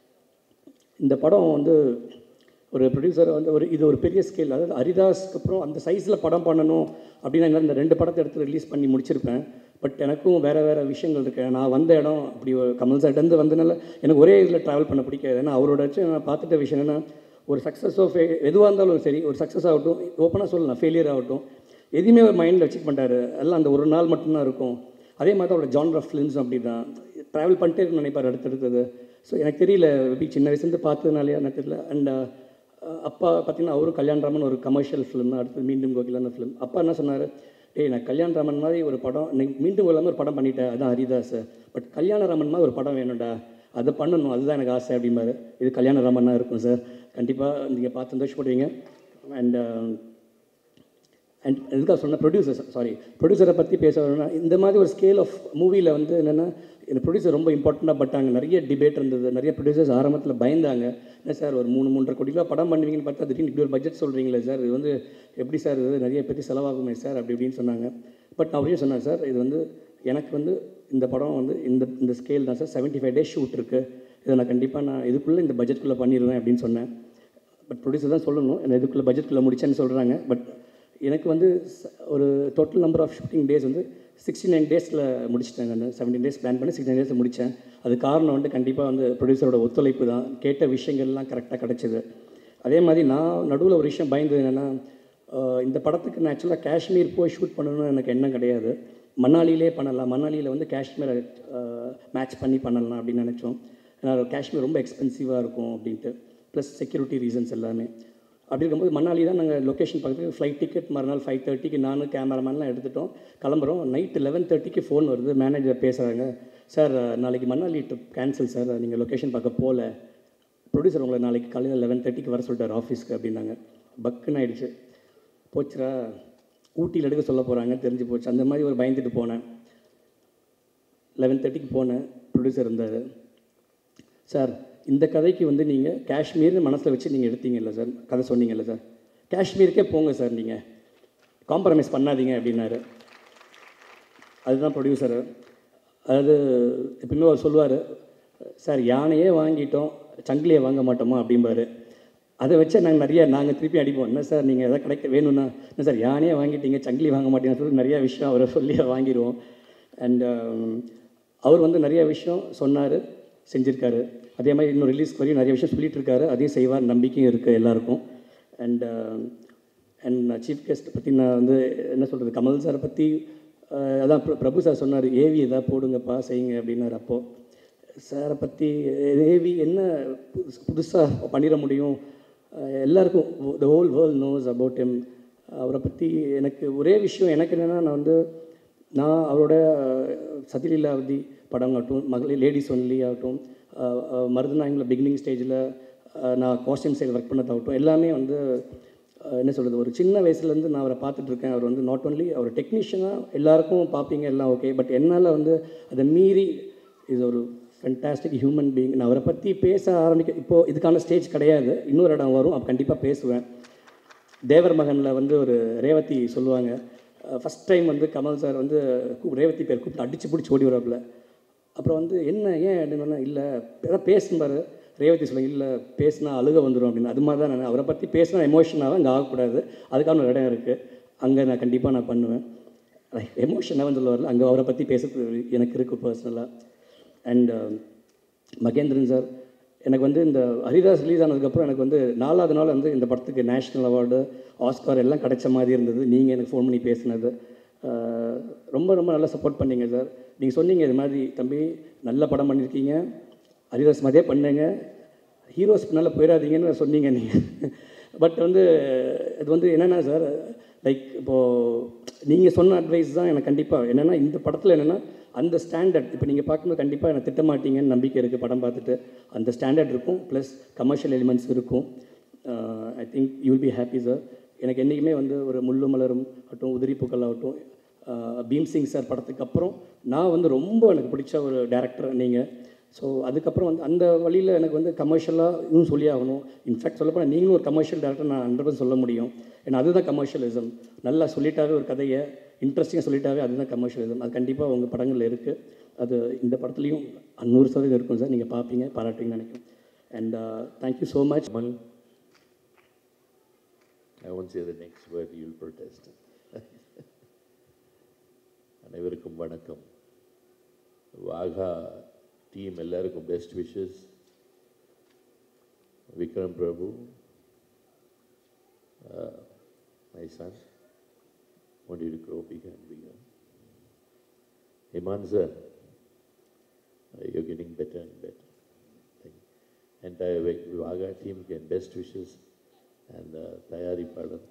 இந்த படம் வந்து ஒரு ப்ரொடியூசர் வந்து ஒரு இது ஒரு பெரிய ஸ்கேல் அதாவது ஹரிதாஸ்க்கு அப்புறம் அந்த சைஸில் படம் பண்ணணும் அப்படின்னா என்ன இந்த ரெண்டு படத்தை எடுத்து ரிலீஸ் பண்ணி முடிச்சிருப்பேன் பட் எனக்கும் வேறு வேறு விஷயங்கள் இருக்கு நான் வந்த இடம் அப்படி ஒரு கமல் சார்ட்டேருந்து வந்தனால எனக்கு ஒரே இதில் ட்ராவல் பண்ண பிடிக்காது ஏன்னா அவரோட வச்சு நான் பார்த்துட்ட விஷயம் என்னென்னா ஒரு சக்ஸஸோ ஃபே எதுவாக இருந்தாலும் சரி ஒரு சக்ஸஸ் ஆகட்டும் ஓப்பனாக சொல்லலாம் ஃபெயிலியர் ஆகட்டும் எதையுமே ஒரு மைண்டில் வச்சுக்க மாட்டார் எல்லாம் அந்த ஒரு நாள் மட்டும்தான் இருக்கும் அதே மாதிரி தான் அவரோட ஜான்ரா ஃபிலிம்ஸ் அப்படி தான் ட்ராவல் பண்ணிட்டே இருக்கணும்னு நினைப்பார் அடுத்தடுத்தது ஸோ எனக்கு தெரியல எப்படி சின்ன வயசுலேருந்து பார்த்ததுனாலே எனக்கு தெரியல அண்ட் அப்பா பார்த்தீங்கன்னா அவரும் கல்யாணராமன் ஒரு கமர்ஷியல் ஃபிலிம் அடுத்து மீண்டும் கோகிலான ஃபிலிம் அப்பா என்ன சொன்னார் டேய் நான் கல்யாணராமன் மாதிரி ஒரு படம் நீ மீண்டும் கோகிலாமல் ஒரு படம் பண்ணிட்டேன் அதான் ஹரிதாஸ் பட் கல்யாணராமன் மாதிரி ஒரு படம் வேணும்டா அதை பண்ணணும் அதுதான் எனக்கு ஆசை அப்படிம்பாரு இது கல்யாணராமனாக இருக்கும் சார் கண்டிப்பாக நீங்கள் பார்த்து சந்தோஷப்படுவீங்க அண்ட் அண்ட் எதுக்காக சொன்ன ப்ரொடியூசர் சாரி ப்ரொடியூசரை பற்றி பேச வரணும்னா இந்த மாதிரி ஒரு ஸ்கேல் ஆஃப் மூவியில் வந்து என்னென்னா இந்த ப்ரொடியூசர் ரொம்ப இம்பார்ட்டண்ட்டாக பட்டாங்க நிறைய டிபேட் இருந்தது நிறைய ப்ரொடியூசர்ஸ் ஆரம்பத்தில் பயந்தாங்க என்ன சார் ஒரு மூணு மூன்றரை கோடி ரூபா படம் பண்ணுவீங்கன்னு பார்த்தா திடீர்னு இப்படி ஒரு பட்ஜெட் சொல்கிறீங்களே சார் இது வந்து எப்படி சார் இது நிறைய பேருக்கு செலவாகுமே சார் அப்படி இப்படின்னு சொன்னாங்க பட் நான் அப்படியே சொன்னேன் சார் இது வந்து எனக்கு வந்து இந்த படம் வந்து இந்த இந்த ஸ்கேல் தான் sir seventy five days shoot இருக்குது இதை நான் கண்டிப்பாக நான் இதுக்குள்ளே இந்த பட்ஜெட்குள்ளே பண்ணிடுவேன் அப்படின்னு சொன்னேன் பட் ப்ரொடியூசர் தான் சொல்லணும் என்ன இதுக்குள்ளே பட்ஜெட்குள்ளே முடிச்சேன்னு சொல்கிறாங்க பட் எனக்கு வந்து ச- ஒரு total number of shooting days வந்து சிக்ஸ்டி நைன் டேஸில் முடிச்சிட்டேன் நான் செவன்டீன் டேஸ் பிளான் பண்ணி சிக்ஸ்டி நைன் டேஸில் முடித்தேன் அது காரணம் வந்து கண்டிப்பாக வந்து ப்ரொடியூசரோட ஒத்துழைப்பு தான் கேட்ட விஷயங்கள்லாம் கரெக்டாக கிடச்சிது அதே மாதிரி நான் நடுவில் ஒரு விஷயம் பயந்தது என்னென்னா இந்த படத்துக்கு நான் ஆக்சுவலாக காஷ்மீர் போய் ஷூட் பண்ணணும்னு எனக்கு எண்ணம் கிடையாது மணாலியிலே பண்ணலாம் மணாலியில் வந்து காஷ்மீரை மேட்ச் பண்ணி பண்ணலாம் அப்படின்னு நினச்சோம் ஏன்னா காஷ்மீர் ரொம்ப எக்ஸ்பென்சிவாக இருக்கும் அப்படின்ட்டு ப்ளஸ் செக்யூரிட்டி ரீசன்ஸ் எல்லாமே அப்படி இருக்கும்போது மணாலி தான் நாங்கள் லொக்கேஷன் பக்கத்துக்கு ஃப்ளைட் டிக்கெட் மறுநாள் ஃபைவ் தேர்ட்டிக்கு நானும் கேமராமேன்லாம் எடுத்துட்டோம் கிளம்புறோம் நைட் லெவன் தேர்ட்டிக்கு ஃபோன் வருது மேனேஜர் பேசுகிறாங்க சார் நாளைக்கு மணாலி ட்ரிப் கேன்சல் சார் நீங்கள் லொக்கேஷன் பார்க்க போகல ப்ரொடியூசர் உங்களை நாளைக்கு காலையில் லெவன் தேர்ட்டிக்கு வர சொல்லிட்டார் ஆஃபீஸ்க்கு அப்படின்னாங்க பக்குன்னு ஆயிடுச்சு போச்சுரா ஊட்டியில் எடுக்க சொல்ல போகிறாங்க தெரிஞ்சு போச்சு அந்த மாதிரி ஒரு பயந்துட்டு போனேன் லெவன் தேர்ட்டிக்கு போனேன் ப்ரொடியூசர் இருந்தார் சார் இந்த கதைக்கு வந்து நீங்கள் காஷ்மீர்னு மனசில் வச்சு நீங்கள் எடுத்தீங்கல்ல சார் கதை சொன்னீங்கல்ல சார் காஷ்மீருக்கே போங்க சார் நீங்கள் காம்ப்ரமைஸ் பண்ணாதீங்க அப்படின்னாரு அதுதான் ப்ரொடியூசரு அதாவது எப்பவுமே அவர் சொல்லுவார் சார் யானையே வாங்கிட்டோம் சங்கிலியை வாங்க மாட்டோமா அப்படிம்பாரு அதை வச்சு நாங்கள் நிறைய நாங்கள் திருப்பி அடிப்போம் என்ன சார் நீங்கள் எதாவது கிடைக்க வேணும்னா என்ன சார் யானையே வாங்கிட்டீங்க சங்கிலி வாங்க மாட்டீங்கன்னு சொல்லி நிறைய விஷயம் அவரை சொல்லி வாங்கிடுவோம் அண்ட் அவர் வந்து நிறைய விஷயம் சொன்னார் செஞ்சுருக்காரு அதே மாதிரி இன்னும் ரிலீஸ் வரையும் நிறைய விஷயம் சொல்லிட்டு இருக்காரு அதையும் செய்வார் நம்பிக்கையும் இருக்குது எல்லாருக்கும் அண்ட் அண்ட் சீஃப் கெஸ்ட் பற்றி நான் வந்து என்ன சொல்கிறது கமல் சாரை பற்றி அதான் பிர- பிரபு சார் சொன்னார் ஏவி எதாவது போடுங்கப்பா செய்யுங்க அப்படின்னாரு அப்போது சாரை பற்றி ஏவி என்ன புதுசு புதுசாக பண்ணிட முடியும் அஹ் எல்லாருக்கும் the whole world knows about him அவரை பற்றி எனக்கு ஒரே விஷயம் எனக்கு என்னென்னா நான் வந்து நான் அவரோட சதிலீலாவதி படம் ஆகட்டும் மகளிர் லேடிஸ் ஒன்லி ஆகட்டும் அஹ் அஹ் மருதநாயகில் பிகினிங் ஸ்டேஜில் நான் காஸ்டியூம் சைடு ஒர்க் பண்ணதாகட்டும் எல்லாமே வந்து அஹ் என்ன சொல்கிறது ஒரு சின்ன வயசுலேருந்து நான் அவரை பார்த்துட்டு இருக்கேன் அவர் வந்து நாட் ஒன்லி அவர் டெக்னீஷியனாக எல்லாருக்கும் பார்ப்பீங்க எல்லாம் ஓகே பட் என்னால் வந்து அதை மீறி இது ஒரு ஃபென்டாஸ்டிக் ஹியூமன் பீயிங் நான் அவரை பற்றி பேச ஆரம்பிக்க இப்போது இதுக்கான ஸ்டேஜ் கிடையாது இன்னொரு இடம் வரும் அப்போ கண்டிப்பாக பேசுவேன் தேவர் மகனில் வந்து ஒரு ரேவதி சொல்லுவாங்க ஃபஸ்ட் டைம் வந்து கமல் சார் வந்து கூ- ரேவதி பேர் கூப்பிட்டு அடிச்சு பிடிச்சி ஓடி வராப்புல அப்புறம் வந்து என்ன ஏன் அப்படின்னா இல்லை ஏதாவது பேசும்பாரு ரேவதி சொல்லுங்க இல்லை பேசினா அழுக வந்துடும் அப்படின்னு அது மாதிரி தான் நான் அவரை பற்றி பேசினா எமோஷனாக அங்கே ஆகக்கூடாது அதுக்கான ஒரு இடம் இருக்குது அங்கே நான் கண்டிப்பாக நான் பண்ணுவேன் எமோஷனாக சொல்ல வரல அங்கே அவரை பற்றி பேசுறது எனக்கு இருக்குது பர்சனலாக அண்ட் மகேந்திரன் சார் எனக்கு வந்து இந்த ஹரிதாஸ் ரிலீஸ் ஆனதுக்கப்புறம் எனக்கு வந்து நாலாவது நாள் வந்து இந்த படத்துக்கு நேஷ்னல் அவார்டு ஆஸ்கார் எல்லாம் கிடைச்ச மாதிரி இருந்தது நீங்கள் எனக்கு ஃபோன் பண்ணி பேசினது அஹ், ரொம்ப ரொம்ப நல்லா சப்போர்ட் பண்ணீங்க சார் நீங்கள் சொன்னீங்க இது மாதிரி தம்பி நல்ல படம் பண்ணியிருக்கீங்க ஹரிதாஸ் மாதிரியே பண்ணுங்க ஹீரோஸ் பின்னால் போயிடாதீங்கன்னு சொன்னீங்க நீங்கள் பட் வந்து இது வந்து என்னென்னா சார் லைக் இப்போது நீங்கள் சொன்ன அட்வைஸ் தான் எனக்கு கண்டிப்பாக என்னென்னா இந்த படத்தில் என்னென்னா அந்த ஸ்டாண்டர்ட் இப்போ நீங்கள் பார்க்கும்போது கண்டிப்பாக எனக்கு திட்ட மாட்டீங்கன்னு நம்பிக்கை இருக்குது படம் பார்த்துட்டு அந்த ஸ்டாண்டர்ட் இருக்கும் ப்ளஸ் கமர்ஷியல் எலிமெண்ட்ஸ் இருக்கும் I think you will be happy sir எனக்கு என்றைக்குமே வந்து ஒரு முள்ளு மலரும் ஆகட்டும் உதிரி பூக்கள் ஆகட்டும் பீம் சிங் சார் படத்துக்கு அப்புறம் நான் வந்து ரொம்ப எனக்கு பிடிச்ச ஒரு டேரக்டர் நீங்கள் ஸோ அதுக்கப்புறம் வந்து அந்த வழியில் எனக்கு வந்து கமர்ஷியலாக இதுவும் சொல்லி ஆகணும் இன்ஃபேக்ட் சொல்லப்போனால் நீங்களும் ஒரு கமர்ஷியல் டேரக்டர் நான் ஹண்ட்ரட் சொல்ல முடியும் ஏன்னா அதுதான் கமர்ஷியலிசம் நல்லா சொல்லிட்டாவே ஒரு கதையை இன்ட்ரெஸ்டிங்காக சொல்லிட்டாவே அதுதான் கமர்ஷியலிசம் அது கண்டிப்பாக உங்கள் படங்களில் இருக்குது அது இந்த படத்துலையும் நூறு சதவீதம் இருக்கும் சார் நீங்கள் பார்ப்பீங்க பாராட்டுவீங்கன்னு நினைக்கிறேன் and thank you so much Kamal, I won't say the next word, you'll protest. அனைவருக்கும் வணக்கம் வாகா டீம் எல்லாருக்கும் best wishes Vikram Prabhu my son want you to grow bigger and bigger. Iman sir, uh, you're getting better and better. Thank you. Entire Vig- Vaga team get best wishes and uh, தயாரி படம்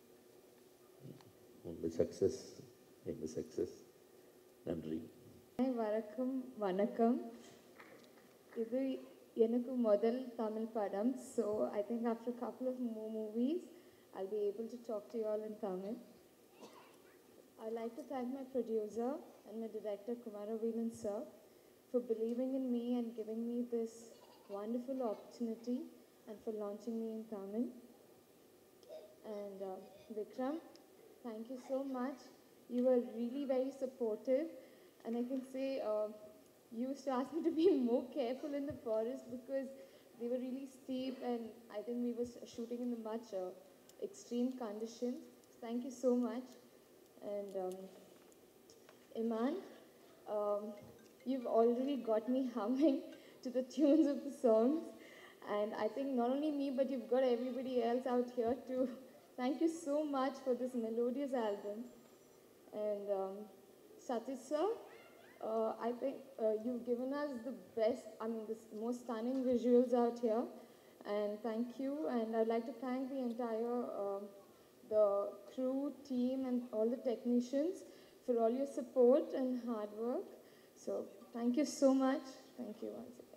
உங்கள் success எங்கள் success நன்றி Hi, வணக்கம் வணக்கம் இது எனக்கு முதல் தமிழ் படம் so I think after couple of mo movies I'll be able to talk to you all in Tamil. I'd like to thank my producer and my director Kumara Veelan sir for believing in me and giving me this wonderful opportunity and for launching me in Tamil. And uh, Vikram, thank you so much. You were really very supportive, and I can say uh, you used to ask me to be more careful in the forest because they were really steep, and I think we were shooting in the much uh, extreme conditions. Thank you so much, and um, Iman, um, you've already got me humming to the tunes of the songs. And I think not only me, but you've got everybody else out here too. Thank you so much for this melodious album. And um, Satish sir, uh, I think uh, you've given us the best, I mean, the s- most stunning visuals out here. And thank you. And I'd like to thank the entire um the crew, team, and all the technicians for all your support and hard work. So thank you so much. Thank you once again.